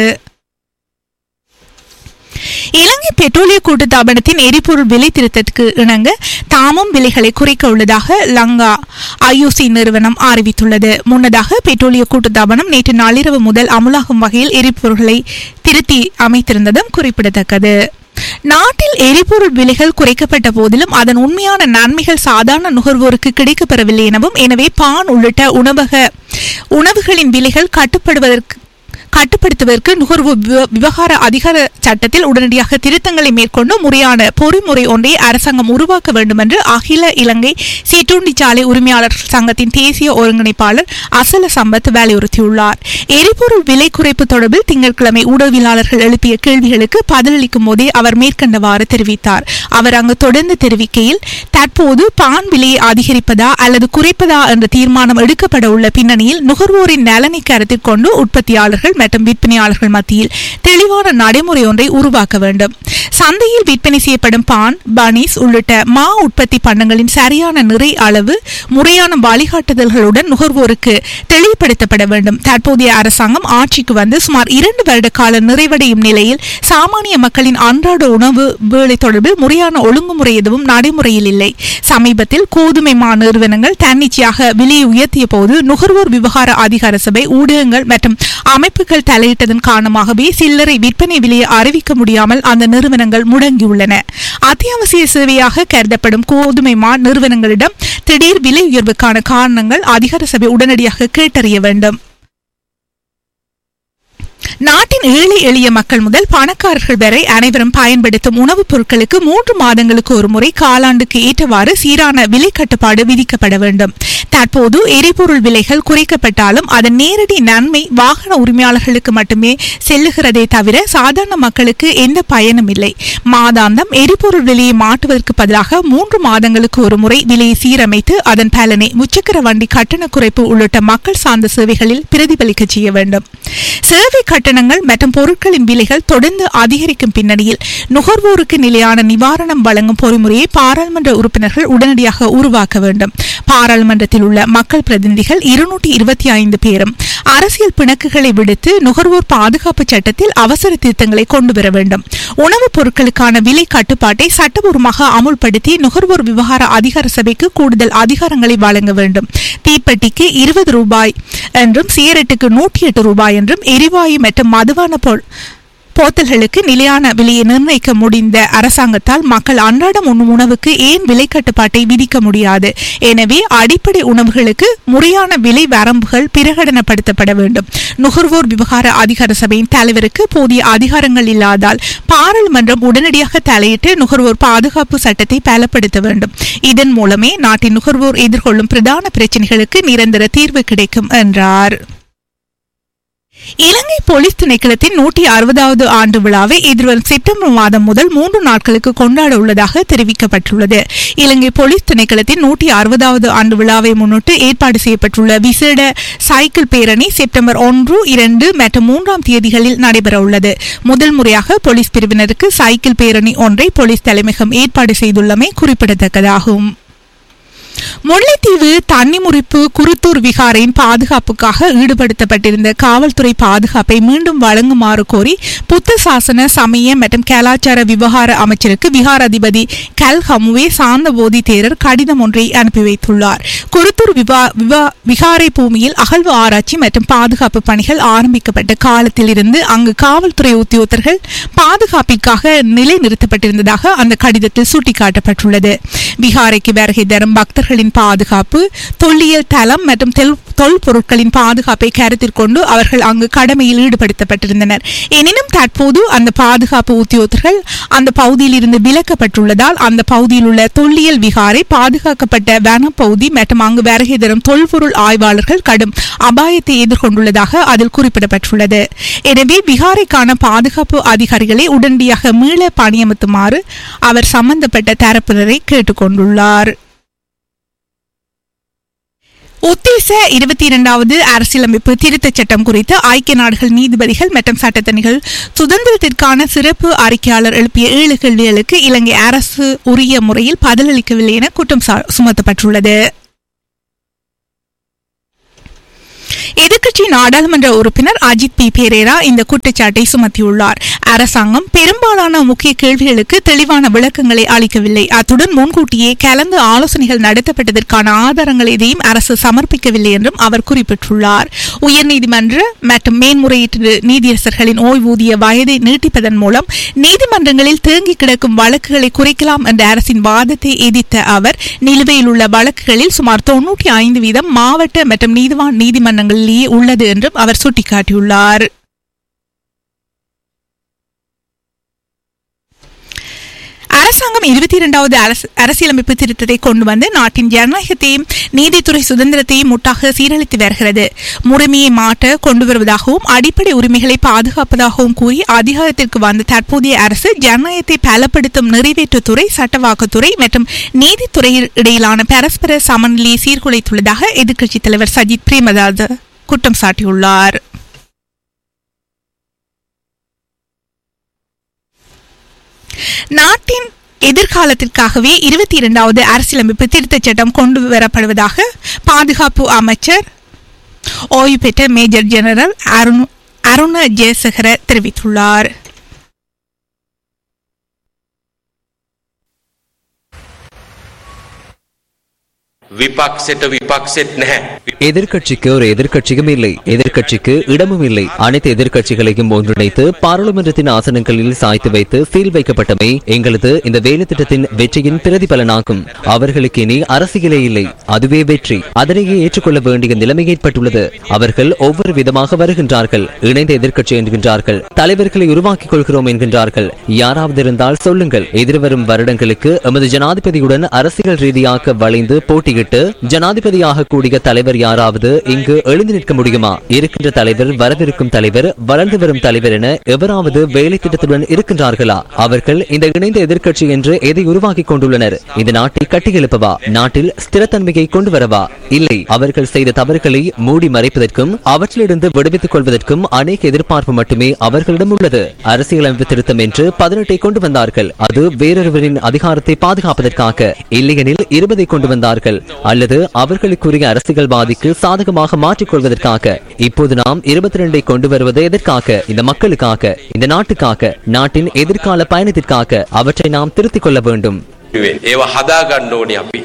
S1: இலங்கை பெட்ரோலிய கூட்டுத்தாபனத்தின் எரிபொருள் விலை திருத்தத்துக்கு இணங்க தாமும் விலைகளை குறைக்க உள்ளதாக லங்கா ஐஓசி நிறுவனம் அறிவித்துள்ளது முன்னதாக பெட்ரோலிய கூட்டுத்தாபனம் நேற்று நள்ளிரவு முதல் அமுலாகும் வகையில் எரிபொருள்களை திருத்தி அமைத்திருந்ததும் குறிப்பிடத்தக்கது நாட்டில் எரிபொருள் விலைகள் குறைக்கப்பட்ட போதிலும் அதன் உண்மையான நன்மைகள் சாதாரண நுகர்வோருக்கு கிடைக்கப்பெறவில்லை எனவும் எனவே பான் உள்ளிட்ட உணவக உணவுகளின் விலைகள் கட்டுப்படுவதற்கு கட்டுப்படுத்துவதற்கு நுகர்வோர் விவ- விவகார அதிகார சட்டத்தில் உடனடியாக திருத்தங்களை மேற்கொண்டு முறையான பொறிமுறை ஒன்றை அரசாங்கம் உருவாக்க வேண்டும் என்று அகில இலங்கை சீட்டுண்டிச்சாலை உரிமையாளர்கள் சங்கத்தின் தேசிய ஒருங்கிணைப்பாளர் அசல சம்பத் வலியுறுத்தியுள்ளார் எரிபொருள் விலை குறைப்பு தொடர்பில் திங்கட்கிழமை ஊடகவியலாளர்கள் எழுப்பிய கேள்விகளுக்கு பதிலளிக்கும் போதே அவர் மேற்கண்டவாறு தெரிவித்தார் அவர் அங்கு தொடர்ந்து தெரிவிக்கையில் தற்போது பான் விலையை அதிகரிப்பதா அல்லது குறைப்பதா என்ற தீர்மானம் எடுக்கப்பட உள்ள பின்னணியில் நுகர்வோரின் நலனை கருத்தில் கொண்டு உற்பத்தியாளர்கள் மற்றும் விற்பனையாளர்கள் மத்தியில் தெளிவான நடைமுறை ஒன்றை உருவாக்க வேண்டும் சந்தையில் விற்பனை செய்யப்படும் பான் பனீஸ் உள்ளிட்ட மா உற்பத்தி பண்டங்களின் சரியான நிறை அளவு முறையான வழிகாட்டுதல்களுடன் நுகர்வோருக்கு தெளிவுபடுத்தப்பட வேண்டும் தற்போதைய அரசாங்கம் ஆட்சிக்கு வந்து சுமார் இரண்டு வருட கால நிறைவடையும் நிலையில் சாமானிய மக்களின் அன்றாட உணவு வேலை தொடர்பில் முறையான ஒழுங்குமுறை எதுவும் நடைமுறையில் இல்லை சமீபத்தில் கோதுமை மா நிறுவனங்கள் தன்னிச்சையாக விலையை உயர்த்திய போது நுகர்வோர் விவகார அதிகார சபை ஊடகங்கள் மற்றும் அமைப்புகள் தலையிட்டதன் காரணமாகவே சில்லறை விற்பனை விலையை அறிவிக்க முடியாமல் அந்த நிறுவனங்கள் முடங்கியுள்ளன அத்தியாவசிய சேவையாக கருதப்படும் கோதுமை மா நிறுவனங்களிடம் திடீர் விலை உயர்வுக்கான காரணங்கள் அதிகார சபை உடனடியாக கேட்டறிய வேண்டும் நாட்டின் ஏழை எளிய மக்கள் முதல் பணக்காரர்கள் வரை அனைவரும் பயன்படுத்தும் உணவுப் பொருட்களுக்கு மூன்று மாதங்களுக்கு ஒரு முறை காலாண்டுக்கு ஏற்றவாறு சீரான விலை கட்டுப்பாடு விதிக்கப்பட வேண்டும் தற்போது எரிபொருள் விலைகள் குறைக்கப்பட்டாலும் அதன் நேரடி நன்மை வாகன உரிமையாளர்களுக்கு மட்டுமே செல்லுகிறதே தவிர சாதாரண மக்களுக்கு எந்த பயனும் இல்லை மாதாந்தம் எரிபொருள் விலையை மாற்றுவதற்கு பதிலாக மூன்று மாதங்களுக்கு ஒரு முறை விலையை சீரமைத்து அதன் பலனை முச்சக்கர வண்டி கட்டண குறைப்பு உள்ளிட்ட மக்கள் சார்ந்த சேவைகளில் பிரதிபலிக்க செய்ய வேண்டும் சேவை கட்டணங்கள் மற்றும் பொருட்களின் விலைகள் தொடர்ந்து அதிகரிக்கும் பின்னணியில் நுகர்வோருக்கு நிலையான நிவாரணம் வழங்கும் பொறிமுறையை பாராளுமன்ற உறுப்பினர்கள் உடனடியாக உருவாக்க வேண்டும் பாராளுமன்றத்தில் உள்ள மக்கள் பிரதிநிதிகள் இருநூற்றி இருபத்தி ஐந்து பேரும் அரசியல் பிணக்குகளை விடுத்து நுகர்வோர் பாதுகாப்பு சட்டத்தில் அவசர திருத்தங்களை கொண்டு வர வேண்டும் உணவுப் பொருட்களுக்கான விலை கட்டுப்பாட்டை சட்டபூர்வமாக அமுல்படுத்தி நுகர்வோர் விவகார அதிகார சபைக்கு கூடுதல் அதிகாரங்களை வழங்க வேண்டும் தீப்பெட்டிக்கு இருபது ரூபாய் என்றும் சிகரெட்டுக்கு நூற்றி எட்டு ரூபாய் என்றும் எரிவாயு மற்றும் மதுபான பொ- போத்தல்களுக்கு நிலையான விலையை நிர்ணயிக்க முடிந்த அரசாங்கத்தால் மக்கள் அன்றாடம் உண்ணும் உணவுக்கு ஏன் விலை கட்டுப்பாட்டை விதிக்க முடியாது எனவே அடிப்படை உணவுகளுக்கு முறையான விலை வரம்புகள் பிரகடனப்படுத்தப்பட வேண்டும் நுகர்வோர் விவகார அதிகார சபையின் தலைவருக்கு போதிய அதிகாரங்கள் இல்லாதால் பாராளுமன்றம் உடனடியாக தலையிட்டு நுகர்வோர் பாதுகாப்பு சட்டத்தை பலப்படுத்த வேண்டும் இதன் மூலமே நாட்டின் நுகர்வோர் எதிர்கொள்ளும் பிரதான பிரச்சினைகளுக்கு நிரந்தர தீர்வு கிடைக்கும் என்றார் இலங்கை போலீஸ் திணைக்களத்தின் நூற்றி அறுபதாவது ஆண்டு விழாவை எதிர்வரும் செப்டம்பர் மாதம் முதல் மூன்று நாட்களுக்கு கொண்டாட உள்ளதாக தெரிவிக்கப்பட்டுள்ளது இலங்கை போலீஸ் திணைக்களத்தின் நூற்றி அறுபதாவது ஆண்டு விழாவை முன்னிட்டு ஏற்பாடு செய்யப்பட்டுள்ள விசேட சைக்கிள் பேரணி செப்டம்பர் ஒன்று இரண்டு மற்றும் மூன்றாம் தேதிகளில் நடைபெற உள்ளது முதல் முறையாக போலீஸ் பிரிவினருக்கு சைக்கிள் பேரணி ஒன்றை போலீஸ் தலைமையகம் ஏற்பாடு செய்துள்ளமை குறிப்பிடத்தக்கதாகும் முல்லைத்தீவு தன்னிமுறிப்பு குருத்தூர் விகாரையின் பாதுகாப்புக்காக ஈடுபடுத்தப்பட்டிருந்த காவல்துறை பாதுகாப்பை மீண்டும் வழங்குமாறு கோரி புத்த சாசன சமய மற்றும் கலாச்சார விவகார அமைச்சருக்கு விகார அதிபதி கல் ஹமுவே சாந்தபோதி தேரர் கடிதம் ஒன்றை அனுப்பி வைத்துள்ளார் குருத்தூர் விவா- விவா- விகாரை பூமியில் அகழ்வு ஆராய்ச்சி மற்றும் பாதுகாப்பு பணிகள் ஆரம்பிக்கப்பட்ட காலத்திலிருந்து அங்கு காவல்துறை உத்தியோகத்தர்கள் பாதுகாப்பிற்காக நிலைநிறுத்தப்பட்டிருந்ததாக அந்த கடிதத்தில் சுட்டிக்காட்டப்பட்டுள்ளது விகாரைக்கு வருகை தரும் பக்தர்களின் பாதுகாப்பு தொல்லியல் தளம் மற்றும் தெல்- தொல்பொருட்களின் பாதுகாப்பை கருத்தில் கொண்டு அவர்கள் அங்கு கடமையில் ஈடுபடுத்தப்பட்டிருந்தனர் எனினும் தற்போது அந்த பாதுகாப்பு உத்தியோகத்தர்கள் அந்த பகுதியில் இருந்து விலக்கப்பட்டுள்ளதால் அந்த பகுதியில் உள்ள தொல்லியல் விகாரை பாதுகாக்கப்பட்ட வனப்பகுதி மற்றும் அங்கு வருகை தரும் தொல்பொருள் ஆய்வாளர்கள் கடும் அபாயத்தை எதிர்கொண்டுள்ளதாக அதில் குறிப்பிடப்பட்டுள்ளது எனவே விகாரைக்கான பாதுகாப்பு அதிகாரிகளை உடனடியாக மீள பணியமர்த்துமாறு அவர் சம்பந்தப்பட்ட தரப்பினரை கேட்டுக்கொண்டுள்ளார் உத்தேச இருபத்தி இரண்டாவது அரசியலமைப்பு திருத்தச் சட்டம் குறித்து ஐக்கிய நாடுகள் நீதிபதிகள் மற்றும் சட்டத்தணிகள் சுதந்திரத்திற்கான சிறப்பு அறிக்கையாளர் எழுப்பிய ஏழு கேள்விகளுக்கு இலங்கை அரசு உரிய முறையில் பதிலளிக்கவில்லை என குற்றம் சா- சுமத்தப்பட்டுள்ளது எதிர்க்கட்சி நாடாளுமன்ற உறுப்பினர் அஜித் பி பெரேரா இந்த குற்றச்சாட்டை சுமத்தியுள்ளார் அரசாங்கம் பெரும்பாலான முக்கிய கேள்விகளுக்கு தெளிவான விளக்கங்களை அளிக்கவில்லை அத்துடன் முன்கூட்டியே கலந்து ஆலோசனைகள் நடத்தப்பட்டதற்கான ஆதாரங்கள் எதையும் அரசு சமர்ப்பிக்கவில்லை என்றும் அவர் குறிப்பிட்டுள்ளார் உயர்நீதிமன்ற மற்றும் மேன்முறையீட்டு நீதியரசர்களின் ஓய்வூதிய வயதை நீட்டிப்பதன் மூலம் நீதிமன்றங்களில் தேங்கி கிடக்கும் வழக்குகளை குறைக்கலாம் என்ற அரசின் வாதத்தை எதிர்த்த அவர் நிலுவையில் உள்ள வழக்குகளில் சுமார் தொன்னூற்றி ஐந்து வீதம் மாவட்ட மற்றும் நீதிவான் நீதிமன்றங்களிலேயே உள்ளது என்றும் அவர் சுட்டிக்காட்டியுள்ளார் அரசாங்கம் இருபத்தி இரண்டாவது அரசியலமைப்பு திருத்தத்தை கொண்டு வந்து நாட்டின் ஜனநாயகத்தையும் நீதித்துறை சுதந்திரத்தையும் முட்டாக சீரழித்து வருகிறது முறைமையை மாற்ற கொண்டு வருவதாகவும் அடிப்படை உரிமைகளை பாதுகாப்பதாகவும் கூறி அதிகாரத்திற்கு வந்த தற்போதைய அரசு ஜனநாயகத்தை பலப்படுத்தும் நிறைவேற்றுத்துறை சட்டவாக்கத்துறை மற்றும் நீதித்துறையில் இடையிலான பரஸ்பர சமநிலையை சீர்குலைத்துள்ளதாக எதிர்க்கட்சித் தலைவர் சஜித் பிரேமதாஸ் குற்றம் சாட்டியுள்ளார் நாட்டின் எதிர்காலத்திற்காகவே இருபத்தி இரண்டாவது அரசியலமைப்பு திருத்தச் சட்டம் கொண்டு வரப்படுவதாக பாதுகாப்பு அமைச்சர் ஓய்வு பெற்ற மேஜர் ஜெனரல் அருண் அருண ஜெயசேகர தெரிவித்துள்ளார்
S6: විපක්ෂෙට විපක්ෂෙත් නැහැ.
S7: எதிர்க்கட்சிக்கு ஒரு எதிர்க்கட்சியும் இல்லை எதிர்க்கட்சிக்கு இடமும் இல்லை அனைத்து எதிர்க்கட்சிகளையும் ஒன்றிணைத்து பாராளுமன்றத்தின் ஆசனங்களில் சாய்த்து வைத்து சீல் வைக்கப்பட்டமை எங்களது இந்த வேலை திட்டத்தின் வெற்றியின் பிரதிபலனாகும் அவர்களுக்கு இனி அரசியலே இல்லை அதுவே வெற்றி அதனையே ஏற்றுக்கொள்ள வேண்டிய நிலைமை ஏற்பட்டுள்ளது அவர்கள் ஒவ்வொரு விதமாக வருகின்றார்கள் இணைந்த எதிர்க்கட்சி என்கின்றார்கள் தலைவர்களை உருவாக்கிக் கொள்கிறோம் என்கின்றார்கள் யாராவது இருந்தால் சொல்லுங்கள் எதிர்வரும் வருடங்களுக்கு எமது ஜனாதிபதியுடன் அரசியல் ரீதியாக வளைந்து போட்டியிட்டு ஜனாதிபதியாக கூடிய தலைவர் யாராவது இங்கு எழுந்து நிற்க முடியுமா இருக்கின்ற தலைவர் வரவிருக்கும் தலைவர் வளர்ந்து வரும் தலைவர் என எவராவது வேலை திட்டத்துடன் இருக்கின்றார்களா அவர்கள் இந்த இணைந்த எதிர்க்கட்சி என்று எதை உருவாக்கிக் கொண்டுள்ளனர் இந்த நாட்டை கட்டியெழுப்பவா நாட்டில் ஸ்திரத்தன்மையை கொண்டு வரவா இல்லை அவர்கள் செய்த தவறுகளை மூடி மறைப்பதற்கும் அவற்றிலிருந்து விடுவித்துக் கொள்வதற்கும் அநேக எதிர்பார்ப்பு மட்டுமே அவர்களிடம் உள்ளது அரசியலமைப்பு திருத்தம் என்று பதினெட்டை கொண்டு வந்தார்கள் அது வேறொருவரின் அதிகாரத்தை பாதுகாப்பதற்காக இல்லையெனில் இருபதை கொண்டு வந்தார்கள் அல்லது அவர்களுக்குரிய அரசியல்வாதிக்கு சாதகமாக மாற்றிக் கொள்வதற்காக இப்போது நாம் இருபத்தி ரெண்டை கொண்டு வருவது எதற்காக இந்த மக்களுக்காக இந்த நாட்டுக்காக நாட்டின் எதிர்கால பயணத்திற்காக அவற்றை நாம் திருத்திக் கொள்ள வேண்டும்
S6: ඒවා හදාගන්න ඕනි අපි.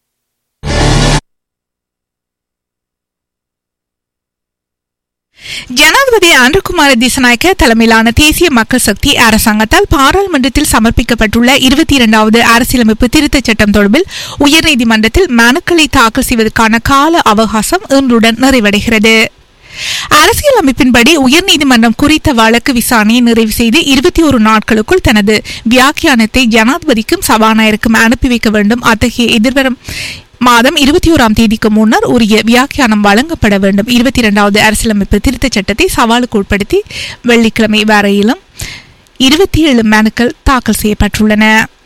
S1: ஜனாதிபதி அன்ருகுமார திசநாயக்க தலைமையிலான தேசிய மக்கள் சக்தி அரசாங்கத்தால் பாராளுமன்றத்தில் சமர்ப்பிக்கப்பட்டுள்ள இருபத்தி இரண்டாவது அரசியலமைப்பு திருத்தச் சட்டம் தொடர்பில் உயர்நீதிமன்றத்தில் மனுக்களை தாக்கல் செய்வதற்கான கால அவகாசம் இன்றுடன் நிறைவடைகிறது அரசியலமைப்பின்படி உயர்நீதிமன்றம் குறித்த வழக்கு விசாரணையை நிறைவு செய்து இருபத்தி ஒரு நாட்களுக்குள் தனது வியாக்கியானத்தை ஜனாதிபதிக்கும் சபாநாயகருக்கும் அனுப்பி வைக்க வேண்டும் அத்தகைய எதிர்வரும் மாதம் இருபத்தி ஓராம் தேதிக்கு முன்னர் உரிய வியாக்கியானம் வழங்கப்பட வேண்டும் இருபத்தி இரண்டாவது அரசியலமைப்பு திருத்தச் சட்டத்தை சவாலுக்கு உட்படுத்தி வெள்ளிக்கிழமை வரையிலும் இருபத்தி ஏழு மனுக்கள் தாக்கல் செய்யப்பட்டுள்ளன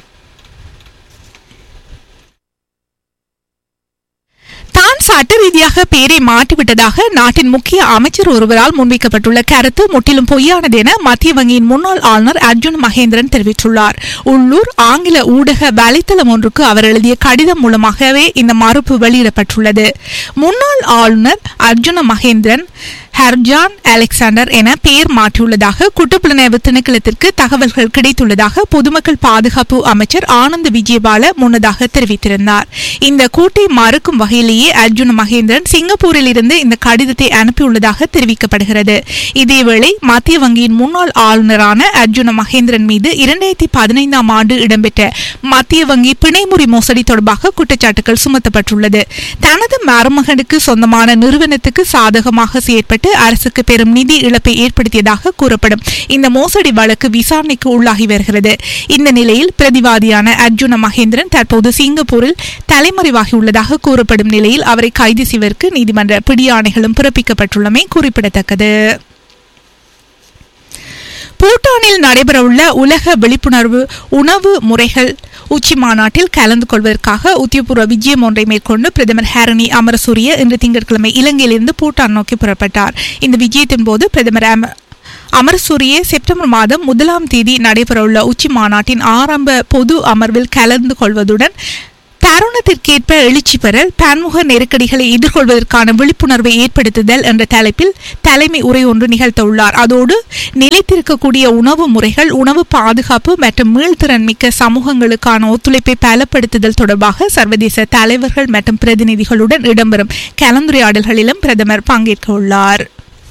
S1: தான் சட்ட ரீதியாக பெயரை மாற்றிவிட்டதாக நாட்டின் முக்கிய அமைச்சர் ஒருவரால் முன்வைக்கப்பட்டுள்ள கருத்து முற்றிலும் பொய்யானது என மத்திய வங்கியின் முன்னாள் ஆளுநர் அர்ஜுன் மகேந்திரன் தெரிவித்துள்ளார் உள்ளூர் ஆங்கில ஊடக வலைத்தளம் ஒன்றுக்கு அவர் எழுதிய கடிதம் மூலமாகவே இந்த மறுப்பு வெளியிடப்பட்டுள்ளது முன்னாள் ஆளுநர் அர்ஜுன மகேந்திரன் ஹர்ஜான் அலெக்சாண்டர் என பெயர் மாற்றியுள்ளதாக குற்றப்புலனாய்வு திணைக்களத்திற்கு தகவல்கள் கிடைத்துள்ளதாக பொதுமக்கள் பாதுகாப்பு அமைச்சர் ஆனந்த் விஜயபால முன்னதாக தெரிவித்திருந்தார் இந்த கூட்டை மறுக்கும் வகையிலேயே அர்ஜுன மகேந்திரன் சிங்கப்பூரில் இருந்து இந்த கடிதத்தை அனுப்பியுள்ளதாக தெரிவிக்கப்படுகிறது இதேவேளை மத்திய வங்கியின் முன்னாள் ஆளுநரான அர்ஜுன மகேந்திரன் மீது இரண்டாயிரத்தி பதினைந்தாம் ஆண்டு இடம்பெற்ற மத்திய வங்கி பிணைமுறி மோசடி தொடர்பாக குற்றச்சாட்டுகள் சுமத்தப்பட்டுள்ளது தனது மருமகனுக்கு சொந்தமான நிறுவனத்துக்கு சாதகமாக செயற்பட்டு அரசுக்கு பெரும் நிதி இழப்பை ஏற்படுத்தியதாக கூறப்படும் இந்த மோசடி வழக்கு விசாரணைக்கு உள்ளாகி வருகிறது இந்த நிலையில் பிரதிவாதியான அர்ஜுன மகேந்திரன் தற்போது சிங்கப்பூரில் தலைமறைவாகியுள்ளதாக கூறப்படும் நிலையில் அவரை கைது செய்வதற்கு நீதிமன்ற பிடியாணைகளும் பிறப்பிக்கப்பட்டுள்ளமை குறிப்பிடத்தக்கது பூட்டானில் நடைபெறவுள்ள உலக விழிப்புணர்வு உணவு முறைகள் உச்சி மாநாட்டில் கலந்து கொள்வதற்காக உத்தியபூர்வ விஜயம் ஒன்றை மேற்கொண்டு பிரதமர் ஹேரணி அமரசூரிய இன்று திங்கட்கிழமை இலங்கையிலிருந்து பூட்டான் நோக்கி புறப்பட்டார் இந்த விஜயத்தின் போது பிரதமர் அம- அமரசூரிய செப்டம்பர் மாதம் முதலாம் தேதி நடைபெறவுள்ள உச்சி மாநாட்டின் ஆரம்ப பொது அமர்வில் கலந்து கொள்வதுடன் தருணத்திற்கேற்ப எழுச்சி பெறல் பன்முக நெருக்கடிகளை எதிர்கொள்வதற்கான விழிப்புணர்வை ஏற்படுத்துதல் என்ற தலைப்பில் தலைமை உரை ஒன்று நிகழ்த்தவுள்ளார் அதோடு நிலைத்திருக்கக்கூடிய உணவு முறைகள் உணவு பாதுகாப்பு மற்றும் மீள்திறன் மிக்க சமூகங்களுக்கான ஒத்துழைப்பை பலப்படுத்துதல் தொடர்பாக சர்வதேச தலைவர்கள் மற்றும் பிரதிநிதிகளுடன் இடம்பெறும் கலந்துரையாடல்களிலும் பிரதமர் பங்கேற்க உள்ளார்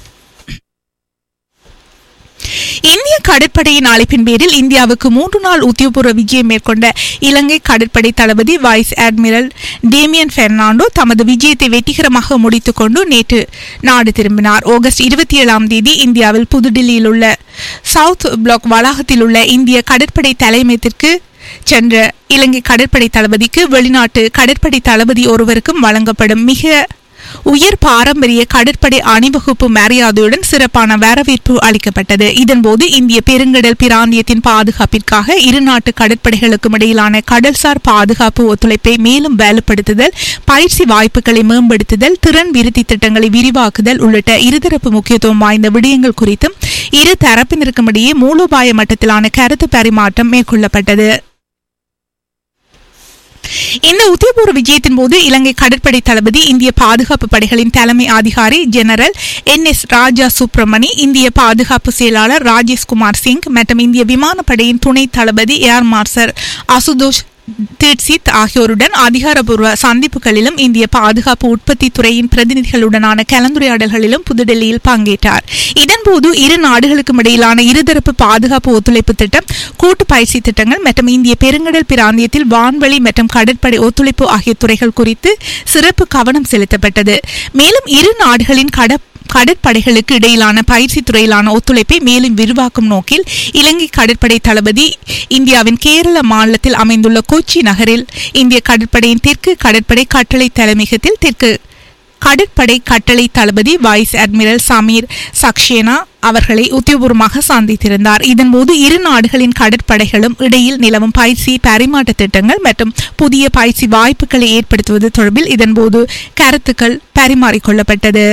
S1: இந்திய கடற்படையின் அழைப்பின் பேரில் இந்தியாவுக்கு மூன்று நாள் உத்தியோகபூர்வ விஜயம் மேற்கொண்ட இலங்கை கடற்படை தளபதி வைஸ் அட்மிரல் டேமியன் பெர்னாண்டோ தமது விஜயத்தை வெற்றிகரமாக முடித்துக் கொண்டு நேற்று நாடு திரும்பினார் ஆகஸ்ட் இருபத்தி ஏழாம் தேதி இந்தியாவில் புதுடில்லியில் உள்ள சவுத் பிளாக் வளாகத்தில் உள்ள இந்திய கடற்படை தலைமையத்திற்கு சென்ற இலங்கை கடற்படை தளபதிக்கு வெளிநாட்டு கடற்படை தளபதி ஒருவருக்கும் வழங்கப்படும் மிக உயர் பாரம்பரிய கடற்படை அணிவகுப்பு மரியாதையுடன் சிறப்பான வரவேற்பு அளிக்கப்பட்டது இதன்போது இந்திய பெருங்கடல் பிராந்தியத்தின் பாதுகாப்பிற்காக இரு நாட்டு கடற்படைகளுக்கும் இடையிலான கடல்சார் பாதுகாப்பு ஒத்துழைப்பை மேலும் வலுப்படுத்துதல் பயிற்சி வாய்ப்புகளை மேம்படுத்துதல் திறன் விருத்தி திட்டங்களை விரிவாக்குதல் உள்ளிட்ட இருதரப்பு முக்கியத்துவம் வாய்ந்த விடயங்கள் குறித்தும் இரு தரப்பினருக்கும் இடையே மூலோபாய மட்டத்திலான கருத்து பரிமாற்றம் மேற்கொள்ளப்பட்டது இந்த உத்தியபூர்வ விஜயத்தின் போது இலங்கை கடற்படை தளபதி இந்திய பாதுகாப்பு படைகளின் தலைமை அதிகாரி general N S Raja Subramani இந்திய பாதுகாப்பு செயலாளர் ராஜேஷ் குமார் சிங் மற்றும் இந்திய விமானப்படையின் துணை தளபதி ஏர் மார்ஷல் அசுதோஷ் தீட்சித் ஆகியோருடன் அதிகாரப்பூர்வ சந்திப்புகளிலும் இந்திய பாதுகாப்பு உற்பத்தி துறையின் பிரதிநிதிகளுடனான கலந்துரையாடல்களிலும் புதுடெல்லியில் பங்கேற்றார் இதன்போது இரு நாடுகளுக்கும் இடையிலான இருதரப்பு பாதுகாப்பு ஒத்துழைப்பு திட்டம் கூட்டு பயிற்சி திட்டங்கள் மற்றும் இந்திய பெருங்கடல் பிராந்தியத்தில் வான்வழி மற்றும் கடற்படை ஒத்துழைப்பு ஆகிய துறைகள் குறித்து சிறப்பு கவனம் செலுத்தப்பட்டது மேலும் இரு நாடுகளின் கட கடற்படைகளுக்கு இடையிலான பயிற்சி துறையிலான ஒத்துழைப்பை மேலும் விரிவாக்கும் நோக்கில் இலங்கை கடற்படை தளபதி இந்தியாவின் கேரள மாநிலத்தில் அமைந்துள்ள கொச்சி நகரில் இந்திய கடற்படையின் தெற்கு கடற்படை கட்டளை தலைமையகத்தில் தெற்கு கடற்படை கட்டளை தளபதி வைஸ் அட்மிரல் சமீர் சக்சேனா அவர்களை உத்தியோகபூர்வமாக சந்தித்திருந்தார் இதன்போது இரு நாடுகளின் கடற்படைகளும் இடையில் நிலவும் பயிற்சி பரிமாற்ற திட்டங்கள் மற்றும் புதிய பயிற்சி வாய்ப்புகளை ஏற்படுத்துவது தொடர்பில் இதன்போது கருத்துக்கள் பரிமாறிக்கொள்ளப்பட்டது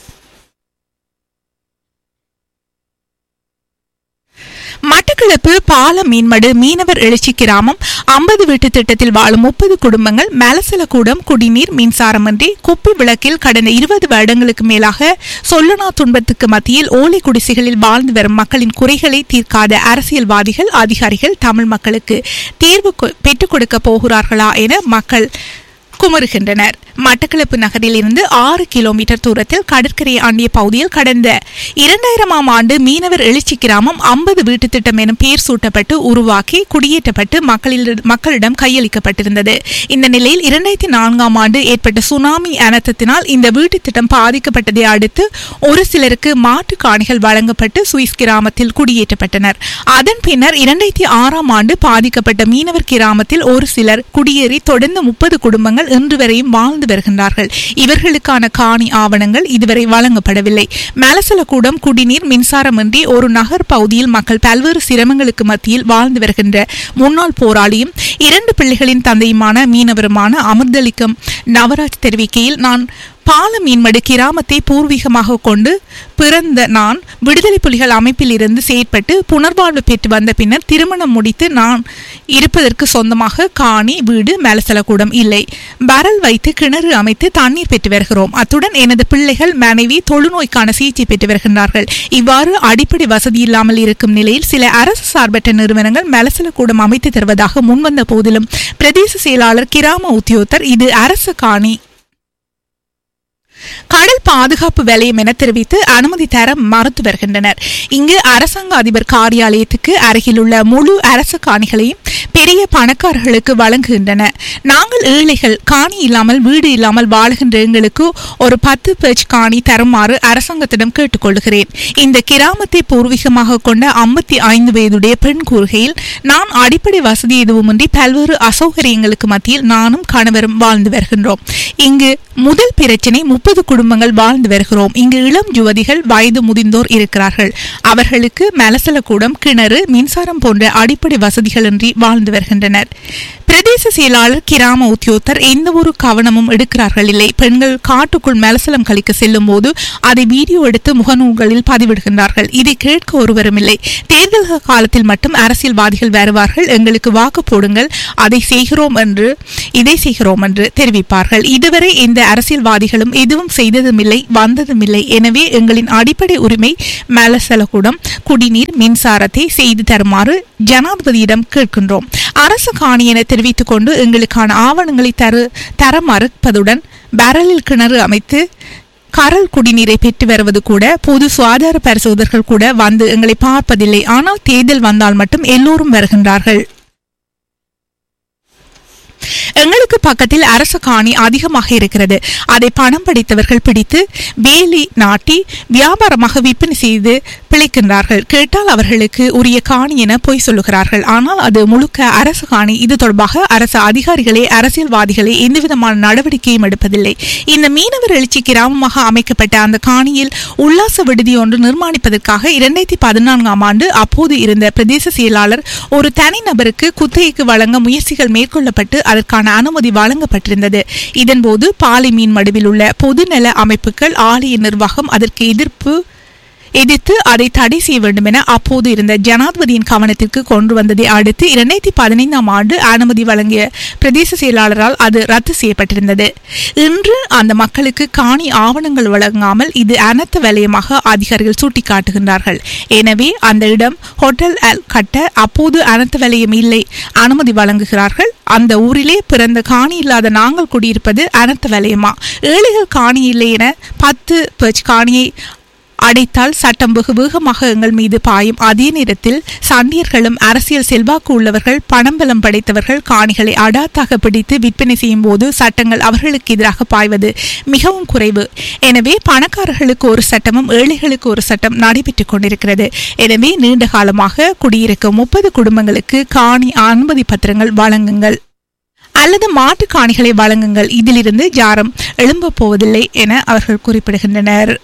S1: மட்டக்களப்பு பால மீன்மடு மீனவர் எழுச்சி கிராமம் ஐம்பது வீட்டு திட்டத்தில் வாழும் முப்பது குடும்பங்கள் மலசலக்கூடம் குடிநீர் மின்சாரமின்றி குப்பி விளக்கில் கடந்த இருபது வருடங்களுக்கு மேலாக சொல்லனா துன்பத்துக்கு மத்தியில் ஓலை குடிசைகளில் வாழ்ந்து வரும் மக்களின் குறைகளை தீர்க்காத அரசியல்வாதிகள் அதிகாரிகள் தமிழ் மக்களுக்கு தீர்வு கொ- பெற்றுக் கொடுக்க போகிறார்களா என மக்கள் குமருகின்றனர் மட்டக்களப்பு நகரில் இருந்து ஆறு கிலோமீட்டர் தூரத்தில் கடற்கரை ஆண்டிய பகுதியில் கடந்த இரண்டாயிரமாம் ஆண்டு மீனவர் எழுச்சி கிராமம் ஐம்பது வீட்டு திட்டம் எனும் பெயர் சூட்டப்பட்டு உருவாக்கி குடியேற்றப்பட்டு மக்களில் மக்களிடம் கையளிக்கப்பட்டிருந்தது இந்த நிலையில் இரண்டாயிரத்தி நான்காம் ஆண்டு ஏற்பட்ட சுனாமி அனர்த்தத்தினால் இந்த வீட்டு திட்டம் பாதிக்கப்பட்டதை அடுத்து ஒரு சிலருக்கு மாட்டு காணிகள் வழங்கப்பட்டு சுவிஸ் கிராமத்தில் குடியேற்றப்பட்டனர் அதன் பின்னர் இரண்டாயிரத்தி ஆறாம் ஆண்டு பாதிக்கப்பட்ட மீனவர் கிராமத்தில் ஒரு சிலர் குடியேறி தொடர்ந்து முப்பது குடும்பங்கள் இன்று வரையும் வாழ்ந்து வருகின்றார்கள் இவர்களுக்கான காணி ஆவணங்கள் இதுவரை வழங்கப்படவில்லை மலசலக்கூடம் குடிநீர் மின்சாரமின்றி ஒரு நகர் பகுதியில் மக்கள் பல்வேறு சிரமங்களுக்கு மத்தியில் வாழ்ந்து வருகின்ற முன்னாள் போராளியும் இரண்டு பிள்ளைகளின் தந்தையுமான மீனவருமான அமிர்தலிக்கம் நவராஜ் தெரிவிக்கையில் நான் பால மீன்மடு கிராமத்தை பூர்வீகமாக கொண்டு பிறந்த நான் விடுதலை புலிகள் அமைப்பில் இருந்து செயற்பட்டு புனர்வாழ்வு பெற்று வந்த பின்னர் திருமணம் முடித்து நான் இருப்பதற்கு சொந்தமாக காணி வீடு மேலசலக்கூடம் இல்லை பரல் வைத்து கிணறு அமைத்து தண்ணீர் பெற்று வருகிறோம் அத்துடன் எனது பிள்ளைகள் மனைவி தொழுநோய்க்கான சிகிச்சை பெற்று வருகின்றார்கள் இவ்வாறு அடிப்படை வசதி இல்லாமல் இருக்கும் நிலையில் சில அரசு சார்பற்ற நிறுவனங்கள் மேலசலக்கூடம் அமைத்து தருவதாக முன்வந்த போதிலும் பிரதேச செயலாளர் கிராம உத்தியோகத்தர் இது அரசு காணி கடல் பாதுகாப்பு வலயம் என தெரிவித்து அனுமதி தர மறுத்து வருகின்றனர் இங்கு அரசாங்க அதிபர் காரியாலயத்துக்கு அருகிலுள்ள முழு அரசு காணிகளையும் பெரிய பணக்காரர்களுக்கு வழங்குகின்றன நாங்கள் ஏழைகள் காணி இல்லாமல் வீடு இல்லாமல் வாழுகின்ற எங்களுக்கு ஒரு பத்து பேஜ் காணி தருமாறு அரசாங்கத்திடம் கேட்டுக்கொள்கிறேன் இந்த கிராமத்தை பூர்வீகமாக கொண்ட ஐம்பத்தி ஐந்து வயதுடைய பெண் கூறுகையில் நான் அடிப்படை வசதி எதுவுமின்றி பல்வேறு அசௌகரியங்களுக்கு மத்தியில் நானும் கணவரும் வாழ்ந்து வருகின்றோம் இங்கு முதல் பிரச்சனை முப்பது குடும்பங்கள் வாழ்ந்து வருகிறோம் இங்கு இளம் யுவதிகள் வயது முதிர்ந்தோர் இருக்கிறார்கள் அவர்களுக்கு மலசலக்கூடம் கிணறு மின்சாரம் போன்ற அடிப்படை வசதிகளின்றி வாழ்ந்து வருகின்றனர் பிரதேச செயலாளர் கிராம உத்தியோகத்தர் எந்த ஒரு கவனமும் எடுக்கிறார்கள் இல்லை பெண்கள் காட்டுக்குள் மலசலம் கழிக்க செல்லும் போது அதை வீடியோ எடுத்து முகநூல்களில் பதிவிடுகின்றார்கள் இதை கேட்க ஒருவரும் இல்லை தேர்தல் காலத்தில் மட்டும் அரசியல்வாதிகள் வருவார்கள் எங்களுக்கு வாக்கு போடுங்கள் அதை செய்கிறோம் என்று இதை செய்கிறோம் என்று தெரிவிப்பார்கள் இதுவரை எந்த அரசியல்வாதிகளும் எதுவும் செய்ததுமில்லை வந்ததுமில்லை எனவே எங்களின் அடிப்படை உரிமை மலசலக்கூடம் குடிநீர் மின்சாரத்தை செய்து தருமாறு ஜனாதிபதியிடம் கேட்கின்றோம் அரசு காணி என தெரிவித்துக் கொண்டு எங்களுக்கான ஆவணங்களை தரு தர மறுப்பதுடன் பரலில் கிணறு அமைத்து கரல் குடிநீரை பெற்று வருவது கூட பொது சுகாதார பரிசோதகர்கள் கூட வந்து எங்களை பார்ப்பதில்லை ஆனால் தேர்தல் வந்தால் மட்டும் எல்லோரும் வருகின்றார்கள் எங்களுக்கு பக்கத்தில் அரசு காணி அதிகமாக இருக்கிறது அதை பணம் படைத்தவர்கள் பிடித்து வேலி நாட்டி வியாபாரமாக விற்பனை செய்து பிழைக்கின்றார்கள் கேட்டால் அவர்களுக்கு உரிய காணி என பொய் சொல்லுகிறார்கள் ஆனால் அது முழுக்க அரசு காணி இது தொடர்பாக அரசு அதிகாரிகளே அரசியல்வாதிகளே எந்தவிதமான நடவடிக்கையும் எடுப்பதில்லை இந்த மீனவர் எழுச்சி கிராமமாக அமைக்கப்பட்ட அந்த காணியில் உல்லாச விடுதி ஒன்று நிர்மாணிப்பதற்காக இரண்டாயிரத்தி பதினான்காம் ஆண்டு அப்போது இருந்த பிரதேச செயலாளர் ஒரு தனிநபருக்கு குத்தகைக்கு வழங்க முயற்சிகள் மேற்கொள்ளப்பட்டு அதற்கான அனுமதி வழங்கப்பட்டிருந்தது இதன்போது பாலை மீன் மடுவில் உள்ள பொதுநல அமைப்புகள் ஆலய நிர்வாகம் அதற்கு எதிர்ப்பு எதிர்த்து அதை தடை செய்ய வேண்டும் என அப்போது இருந்த ஜனாதிபதியின் கவனத்திற்கு கொண்டு வந்ததை அடுத்து இரண்டாயிரத்தி பதினைந்தாம் ஆண்டு அனுமதி வழங்கிய பிரதேச செயலாளரால் அது ரத்து செய்யப்பட்டிருந்தது இன்று அந்த மக்களுக்கு காணி ஆவணங்கள் வழங்காமல் இது அனர்த்த வலயமாக அதிகாரிகள் சுட்டிக்காட்டுகின்றார்கள் எனவே அந்த இடம் ஹோட்டல் அல் கட்ட அப்போது அனர்த்த வலயம் இல்லை அனுமதி வழங்குகிறார்கள் அந்த ஊரிலே பிறந்த காணி இல்லாத நாங்கள் குடியிருப்பது அனர்த்த வலயமா ஏழைகள் காணி இல்லை என பத்து பெர்ச் காணியை அடைத்தால் சட்டம் வெகு வேகமாக எங்கள் மீது பாயும் அதே நேரத்தில் சண்டியர்களும் அரசியல் செல்வாக்கு உள்ளவர்கள் பணம்பலம் படைத்தவர்கள் காணிகளை அடாத்தாக பிடித்து விற்பனை செய்யும் போது சட்டங்கள் அவர்களுக்கு எதிராக பாய்வது மிகவும் குறைவு எனவே பணக்காரர்களுக்கு ஒரு சட்டமும் ஏழைகளுக்கு ஒரு சட்டம் நடைபெற்றுக் கொண்டிருக்கிறது எனவே நீண்ட காலமாக குடியிருக்கும் முப்பது குடும்பங்களுக்கு காணி அனுமதி பத்திரங்கள் வழங்குங்கள் அல்லது மாட்டு காணிகளை வழங்குங்கள் இதிலிருந்து யாரும் எழும்பப் போவதில்லை என அவர்கள் குறிப்பிடுகின்றனர்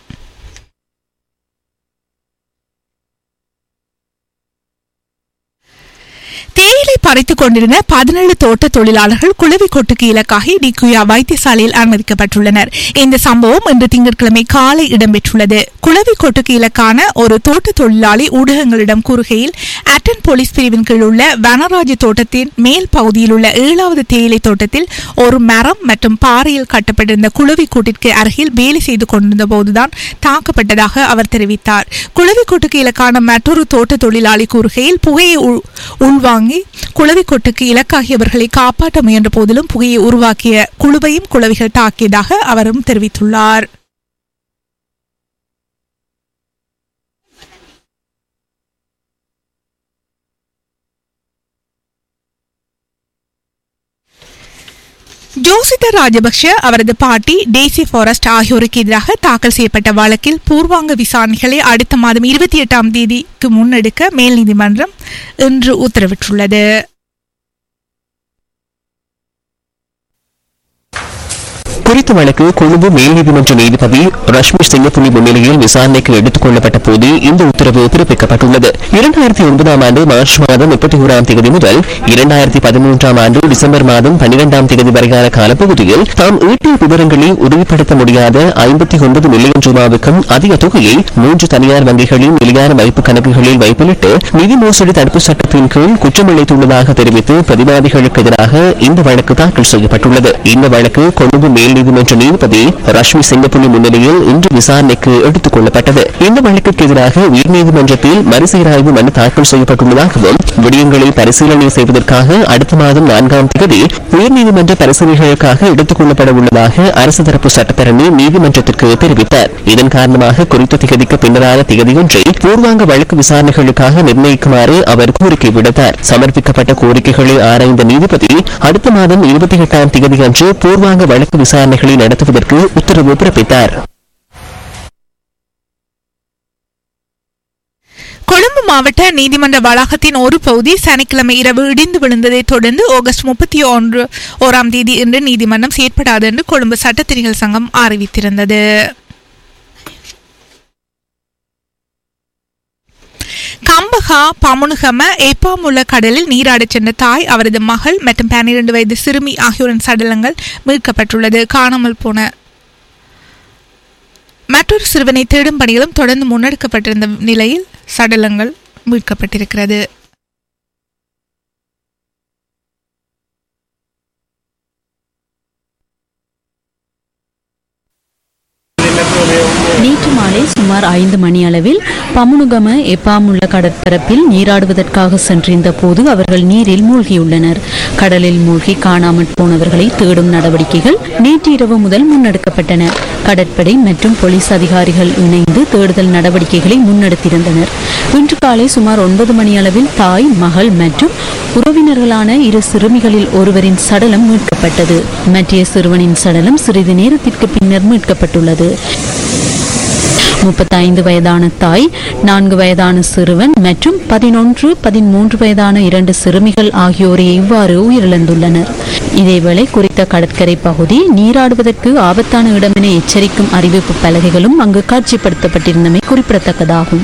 S1: தேயிலை பறித்துக் கொண்டிருந்த பதினேழு தோட்ட தொழிலாளர்கள் குளவி கொட்டுக்கு இலக்காகி டிகுயா வைத்தியசாலையில் அனுமதிக்கப்பட்டுள்ளனர் இந்த சம்பவம் இன்று திங்கட்கிழமை காலை இடம்பெற்றுள்ளது குளவி கொட்டுக்கு இலக்கான ஒரு தோட்ட தொழிலாளி ஊடகங்களிடம் கூறுகையில் அட்டன் போலீஸ் பிரிவின் கீழ் உள்ள வனராஜ தோட்டத்தின் மேல் பகுதியில் உள்ள ஏழாவது தேயிலை தோட்டத்தில் ஒரு மரம் மற்றும் பாறையில் கட்டப்பட்டிருந்த குளவி கூட்டிற்கு அருகில் வேலை செய்து கொண்டிருந்த போதுதான் தாக்கப்பட்டதாக அவர் தெரிவித்தார் குளவி கூட்டுக்கு இலக்கான மற்றொரு தோட்ட தொழிலாளி கூறுகையில் புகையை உள்- உள்வாங்கி குளவிக்கொட்டுக்கு இலக்காகியவர்களை காப்பாற்ற முயன்ற போதிலும் புகையை உருவாக்கிய குழுவையும் குளவிகள் தாக்கியதாக அவரும் தெரிவித்துள்ளார் ஜோசித ராஜபக்ஷ அவரது பாட்டி டேசி ஃபாரஸ்ட் ஆகியோருக்கு எதிராக தாக்கல் செய்யப்பட்ட வழக்கில் பூர்வாங்க விசாரணைகளை அடுத்த மாதம் இருபத்தி எட்டாம் தேதிக்கு முன்னெடுக்க மேல் நீதிமன்றம் இன்று உத்தரவிட்டுள்ளது
S4: குறித்த வழக்கு கொழும்பு மேல் நீதிமன்ற நீதிபதி ரஷ்மி சிங்கப்புலி முன்னிலையில் விசாரணைக்கு எடுத்துக் கொள்ளப்பட்ட போது இந்த உத்தரவு பிறப்பிக்கப்பட்டுள்ளது இரண்டாயிரத்தி ஒன்பதாம் ஆண்டு மார்ச் மாதம் முப்பத்தி ஓராம் தேதி முதல் இரண்டாயிரத்தி பதிமூன்றாம் ஆண்டு டிசம்பர் மாதம் பன்னிரெண்டாம் தேதி வரையான காலப்பகுதியில் தாம் ஈட்டிய விவரங்களை உறுதிப்படுத்த முடியாத ஐம்பத்தி ஒன்பது மில்லியன் ரூபாவுக்கும் அதிக தொகையை மூன்று தனியார் வங்கிகளின் நிலையான வைப்பு கணக்குகளில் வைப்பிலிட்டு நிதி மோசடி தடுப்பு சட்டத்தின் கீழ் குற்றமிழைத்துள்ளதாக தெரிவித்து பிரதிவாதிகளுக்கு எதிராக இந்த வழக்கு தாக்கல் செய்யப்பட்டுள்ளது இந்த வழக்கு கொழும்பு மேல் நீதிமன்ற நீதிபதி ரஷ்மி சிங்கப்புலி முன்னிலையில் இன்று விசாரணைக்கு எடுத்துக் கொள்ளப்பட்டது இந்த வழக்கிற்கு எதிராக உயர்நீதிமன்றத்தில் மறுசீராய்வு மனு தாக்கல் செய்யப்பட்டுள்ளதாகவும் விடயங்களை பரிசீலனை செய்வதற்காக அடுத்த மாதம் நான்காம் தேதி உயர்நீதிமன்ற பரிசீலனைகளுக்காக எடுத்துக் கொள்ளப்பட உள்ளதாக அரசு தரப்பு சட்டத்தரணி நீதிமன்றத்திற்கு தெரிவித்தார் இதன் காரணமாக குறித்த திகதிக்கு பின்னரான திகதியொன்றை பூர்வாங்க வழக்கு விசாரணைகளுக்காக நிர்ணயிக்குமாறு அவர் கோரிக்கை விடுத்தார் சமர்ப்பிக்கப்பட்ட கோரிக்கைகளை ஆராய்ந்த நீதிபதி அடுத்த மாதம் இருபத்தி எட்டாம் திகதியன்று பூர்வாங்க வழக்கு விசாரணைகளை நடத்துவதற்கு உத்தரவு பிறப்பித்தார்
S1: கொழும்பு மாவட்ட நீதிமன்ற வளாகத்தின் ஒரு பகுதி சனிக்கிழமை இரவு இடிந்து விழுந்ததைத் தொடர்ந்து ஆகஸ்ட் முப்பத்தி ஒன்று ஓராம் தேதி இன்று நீதிமன்றம் செயற்படாது என்று கொழும்பு சட்டத்திரிகள் சங்கம் அறிவித்திருந்தது கம்பகா பமுனுகம எப்பாமுள்ள கடலில் நீராடச் சென்ற தாய் அவரது மகள் மற்றும் பன்னிரண்டு வயது சிறுமி ஆகியோரின் சடலங்கள் மீட்கப்பட்டுள்ளது காணாமல் போன மற்றொரு சிறுவனை தேடும் பணிகளும் தொடர்ந்து முன்னெடுக்கப்பட்டிருந்த நிலையில் சடலங்கள் மீட்கப்பட்டிருக்கிறது
S8: நேற்று மாலை காலை சுமார் ஐந்து மணி அளவில் பமுனுகம எப்பாமுள்ள கடற்பரப்பில் நீராடுவதற்காக சென்றிருந்த போது அவர்கள் நீரில் மூழ்கியுள்ளனர் கடலில் மூழ்கி காணாமற் போனவர்களை தேடும் நடவடிக்கைகள் நேற்று இரவு முதல் முன்னெடுக்கப்பட்டன கடற்படை மற்றும் போலீஸ் அதிகாரிகள் இணைந்து தேடுதல் நடவடிக்கைகளை முன்னெடுத்திருந்தனர் இன்று காலை சுமார் ஒன்பது மணி அளவில் தாய் மகள் மற்றும் உறவினர்களான இரு சிறுமிகளில் ஒருவரின் சடலம் மீட்கப்பட்டது மற்றைய சிறுவனின் சடலம் சிறிது நேரத்திற்கு பின்னர் மீட்கப்பட்டுள்ளது முப்பத்தைந்து வயதான தாய் நான்கு வயதான சிறுவன் மற்றும் பதினொன்று பதிமூன்று வயதான இரண்டு சிறுமிகள் ஆகியோரே இவ்வாறு உயிரிழந்துள்ளனர் இதேவேளை குறித்த கடற்கரை பகுதி நீராடுவதற்கு ஆபத்தான இடமென எச்சரிக்கும் அறிவிப்பு பலகைகளும் அங்கு காட்சிப்படுத்தப்பட்டிருந்தமை குறிப்பிடத்தக்கதாகும்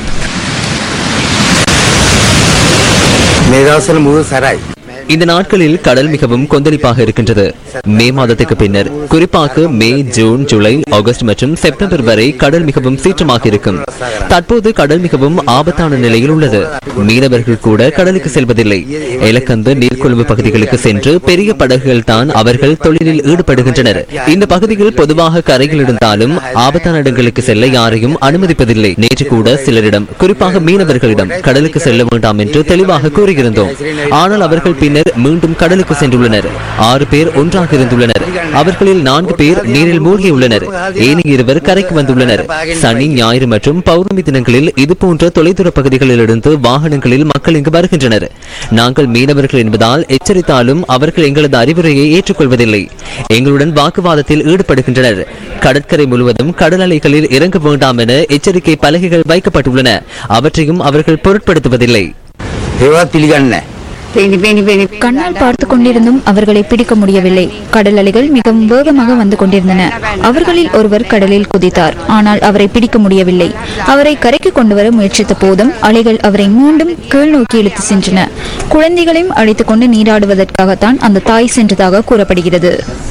S9: මේ දවස්වල මුළු සරයි.
S7: இந்த நாட்களில் கடல் மிகவும் கொந்தளிப்பாக இருக்கின்றது மே மாதத்துக்கு பின்னர் குறிப்பாக மே ஜூன் ஜூலை ஆகஸ்ட் மற்றும் செப்டம்பர் வரை கடல் மிகவும் சீற்றமாக இருக்கும் தற்போது கடல் மிகவும் ஆபத்தான நிலையில் உள்ளது மீனவர்கள் கூட கடலுக்கு செல்வதில்லை எலக்கந்து நீர்கொழும்பு பகுதிகளுக்கு சென்று பெரிய படகுகள் தான் அவர்கள் தொழிலில் ஈடுபடுகின்றனர் இந்த பகுதிகள் பொதுவாக கரையில் இருந்தாலும் ஆபத்தான இடங்களுக்கு செல்ல யாரையும் அனுமதிப்பதில்லை நேற்று கூட சிலரிடம் குறிப்பாக மீனவர்களிடம் கடலுக்கு செல்ல வேண்டாம் என்று தெளிவாக கூறியிருந்தோம் ஆனால் அவர்கள் பின்னர் மீண்டும் கடலுக்கு சென்றுள்ளனர் ஆறு பேர் ஒன்றாக இருந்துள்ளனர் அவர்களில் நான்கு பேர் நீரில் மூழ்கியுள்ளனர் ஏனைய இருவர் கரைக்கு வந்துள்ளனர் சனி ஞாயிறு மற்றும் பௌர்ணமி தினங்களில் இதுபோன்ற தொலைதூர பகுதிகளிலிருந்து வாகனங்களில் மக்கள் இங்கு வருகின்றனர் நாங்கள் மீனவர்கள் என்பதால் எச்சரித்தாலும் அவர்கள் எங்களது அறிவுரையை ஏற்றுக்கொள்வதில்லை எங்களுடன் வாக்குவாதத்தில் ஈடுபடுகின்றனர் கடற்கரை முழுவதும் கடல் அலைகளில் இறங்க வேண்டாம் என எச்சரிக்கை பலகைகள் வைக்கப்பட்டுள்ளன அவற்றையும் அவர்கள் பொருட்படுத்துவதில்லை
S9: ඒවත් පිළිගන්නේ
S10: கண்ணால் பார்த்து கொண்டிருந்தும் அவர்களை பிடிக்க முடியவில்லை கடல் அலைகள் மிகவும் வேகமாக வந்து கொண்டிருந்தன அவர்களில் ஒருவர் கடலில் குதித்தார் ஆனால் அவரை பிடிக்க முடியவில்லை அவரை கரைக்கு கொண்டு வர முயற்சித்த போதும் அலைகள் அவரை மீண்டும் கீழ் நோக்கி இழுத்து சென்றன குழந்தைகளையும் அழைத்துக் கொண்டு நீராடுவதற்காகத்தான் அந்த தாய் சென்றதாக கூறப்படுகிறது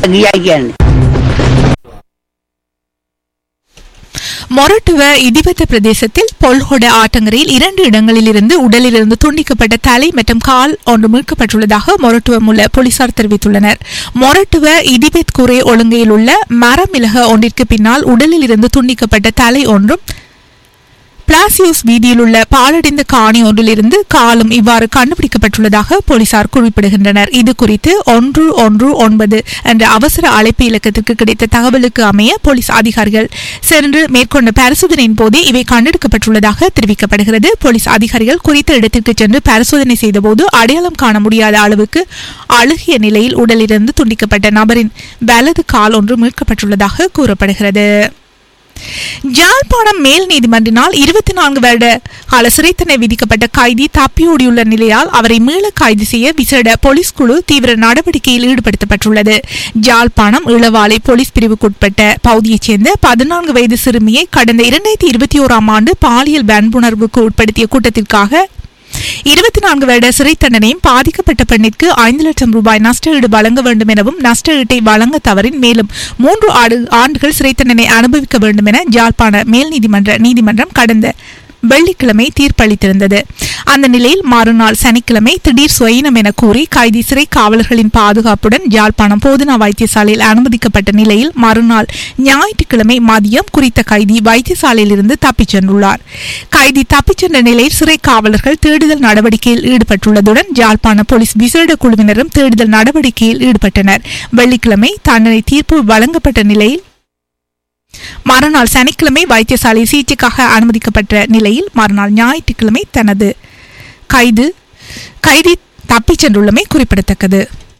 S1: மொரட்டுவ இடிபத்த பிரதேசத்தில் பொல்ஹொட ஆற்றங்கரையில் இரண்டு இடங்களில் இருந்து உடலிலிருந்து துண்டிக்கப்பட்ட தலை மற்றும் கால் ஒன்று மீட்கப்பட்டுள்ளதாக மொரட்டுவம் உள்ள போலீசார் தெரிவித்துள்ளனர் மொரட்டுவ இடிபெத் குறை ஒழுங்கையில் உள்ள மரமிளக ஒன்றிற்கு பின்னால் உடலில் இருந்து துண்டிக்கப்பட்ட தலை ஒன்றும் பிளாசியோஸ் வீதியில் உள்ள பாலடைந்த காணி ஒன்றிலிருந்து காலும் இவ்வாறு கண்டுபிடிக்கப்பட்டுள்ளதாக போலீசார் குறிப்பிடுகின்றனர் இது குறித்து ஒன்று ஒன்று ஒன்பது என்ற அவசர அழைப்பு இலக்கத்திற்கு கிடைத்த தகவலுக்கு அமைய போலீஸ் அதிகாரிகள் சென்று மேற்கொண்ட பரிசோதனையின் போதே இவை கண்டெடுக்கப்பட்டுள்ளதாக தெரிவிக்கப்படுகிறது போலீஸ் அதிகாரிகள் குறித்த இடத்திற்கு சென்று பரிசோதனை செய்தபோது அடையாளம் காண முடியாத அளவுக்கு அழுகிய நிலையில் உடலிலிருந்து துண்டிக்கப்பட்ட நபரின் வலது கால் ஒன்று மீட்கப்பட்டுள்ளதாக கூறப்படுகிறது யாழ்ப்பாணம் மேல் நீதிமன்றினால் இருபத்தி நான்கு வருட கால சிறை தண்டனை விதிக்கப்பட்ட கைதி தப்பியோடியுள்ள நிலையால் அவரை மீள கைது செய்ய விசேட போலீஸ் குழு தீவிர நடவடிக்கையில் ஈடுபடுத்தப்பட்டுள்ளது யாழ்ப்பாணம் இளவாலை போலீஸ் பிரிவுக்குட்பட்ட பகுதியைச் சேர்ந்த பதினான்கு வயது சிறுமியை கடந்த இரண்டாயிரத்தி இருபத்தி ஓராம் ஆண்டு பாலியல் வன்புணர்வுக்கு உட்படுத்திய கூட்டத்திற்காக இருபத்தி நான்கு வருட சிறை தண்டனையும் பாதிக்கப்பட்ட பெண்ணிற்கு ஐந்து லட்சம் ரூபாய் நஷ்ட ஈடு வழங்க வேண்டும் எனவும் நஷ்ட ஈட்டை வழங்க தவறின் மேலும் மூன்று ஆடு- ஆண்டுகள் சிறை தண்டனை அனுபவிக்க வேண்டும் என ஜாழ்ப்பாண மேல் நீதிமன்ற நீதிமன்றம் கடந்த வெள்ளிக்கிழமை தீர்ப்பளித்திருந்தது அந்த நிலையில் மறுநாள் சனிக்கிழமை திடீர் சுயினம் என கூறி கைதி சிறை காவலர்களின் பாதுகாப்புடன் யாழ்ப்பாணம் போதனா வைத்தியசாலையில் அனுமதிக்கப்பட்ட நிலையில் மறுநாள் ஞாயிற்றுக்கிழமை மதியம் குறித்த கைதி வைத்தியசாலையிலிருந்து தப்பிச் சென்றுள்ளார் கைதி தப்பிச் சென்ற நிலையில் சிறை காவலர்கள் தேடுதல் நடவடிக்கையில் ஈடுபட்டுள்ளதுடன் யாழ்ப்பாண போலீஸ் விசேட குழுவினரும் தேடுதல் நடவடிக்கையில் ஈடுபட்டனர் வெள்ளிக்கிழமை தண்டனை தீர்ப்பு வழங்கப்பட்ட நிலையில் மறுநாள் சனிக்கிழமை வைத்தியசாலை சிகிச்சைக்காக அனுமதிக்கப்பட்ட நிலையில் மறுநாள் ஞாயிற்றுக்கிழமை தனது கைது கைதி தப்பிச் சென்றுள்ளமை குறிப்பிடத்தக்கது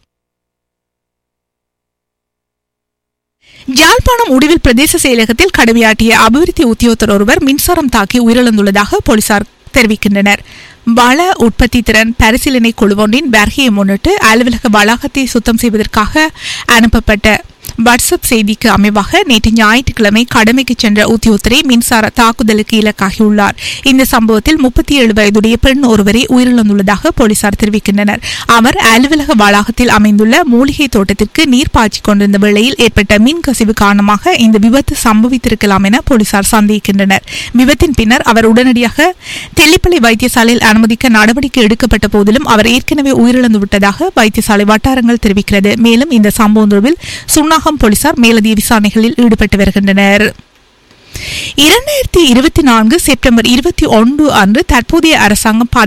S1: யாழ்ப்பாணம் உடுவில் பிரதேச செயலகத்தில் கடமையாற்றிய அபிவிருத்தி உத்தியோகத்தர் ஒருவர் மின்சாரம் தாக்கி உயிரிழந்துள்ளதாக போலீசார் தெரிவிக்கின்றனர் வள உற்பத்தி திறன் பரிசீலனை குழுவொன்றின் வருகையை முன்னிட்டு அலுவலக வளாகத்தை சுத்தம் செய்வதற்காக அனுப்பப்பட்ட வாட்ஸ்அப் செய்திக்கு அமைவாக நேற்று ஞாயிற்றுக்கிழமை கடமைக்கு சென்ற உத்தியோகத்தரை மின்சார தாக்குதலுக்கு இலக்காகியுள்ளார் இந்த சம்பவத்தில் முப்பத்தி ஏழு வயதுடைய பெண் ஒருவரை உயிரிழந்துள்ளதாக போலீசார் தெரிவிக்கின்றனர் அவர் அலுவலக வளாகத்தில் அமைந்துள்ள மூலிகை தோட்டத்திற்கு நீர் பாய்ச்சிக் கொண்டிருந்த வேளையில் ஏற்பட்ட மின் கசிவு காரணமாக இந்த விபத்து சம்பவித்திருக்கலாம் என போலீசார் சந்தேகிக்கின்றனர் விபத்தின் பின்னர் அவர் உடனடியாக தெல்லிப்பள்ளி வைத்தியசாலையில் அனுமதிக்க நடவடிக்கை எடுக்கப்பட்ட போதிலும் அவர் ஏற்கனவே உயிரிழந்து விட்டதாக வைத்தியசாலை வட்டாரங்கள் தெரிவிக்கிறது மேலும் இந்த சம்பவம் தொடர்பில் சுன்னாகம் போலீசார் மேலதிக விசாரணைகளில் ஈடுபட்டு வருகின்றனர் இரண்டாயிரத்தி இருபத்தி நான்கு செப்டம்பர் இருபத்தி ஒன்று அன்று தற்போதைய அரசாங்கம்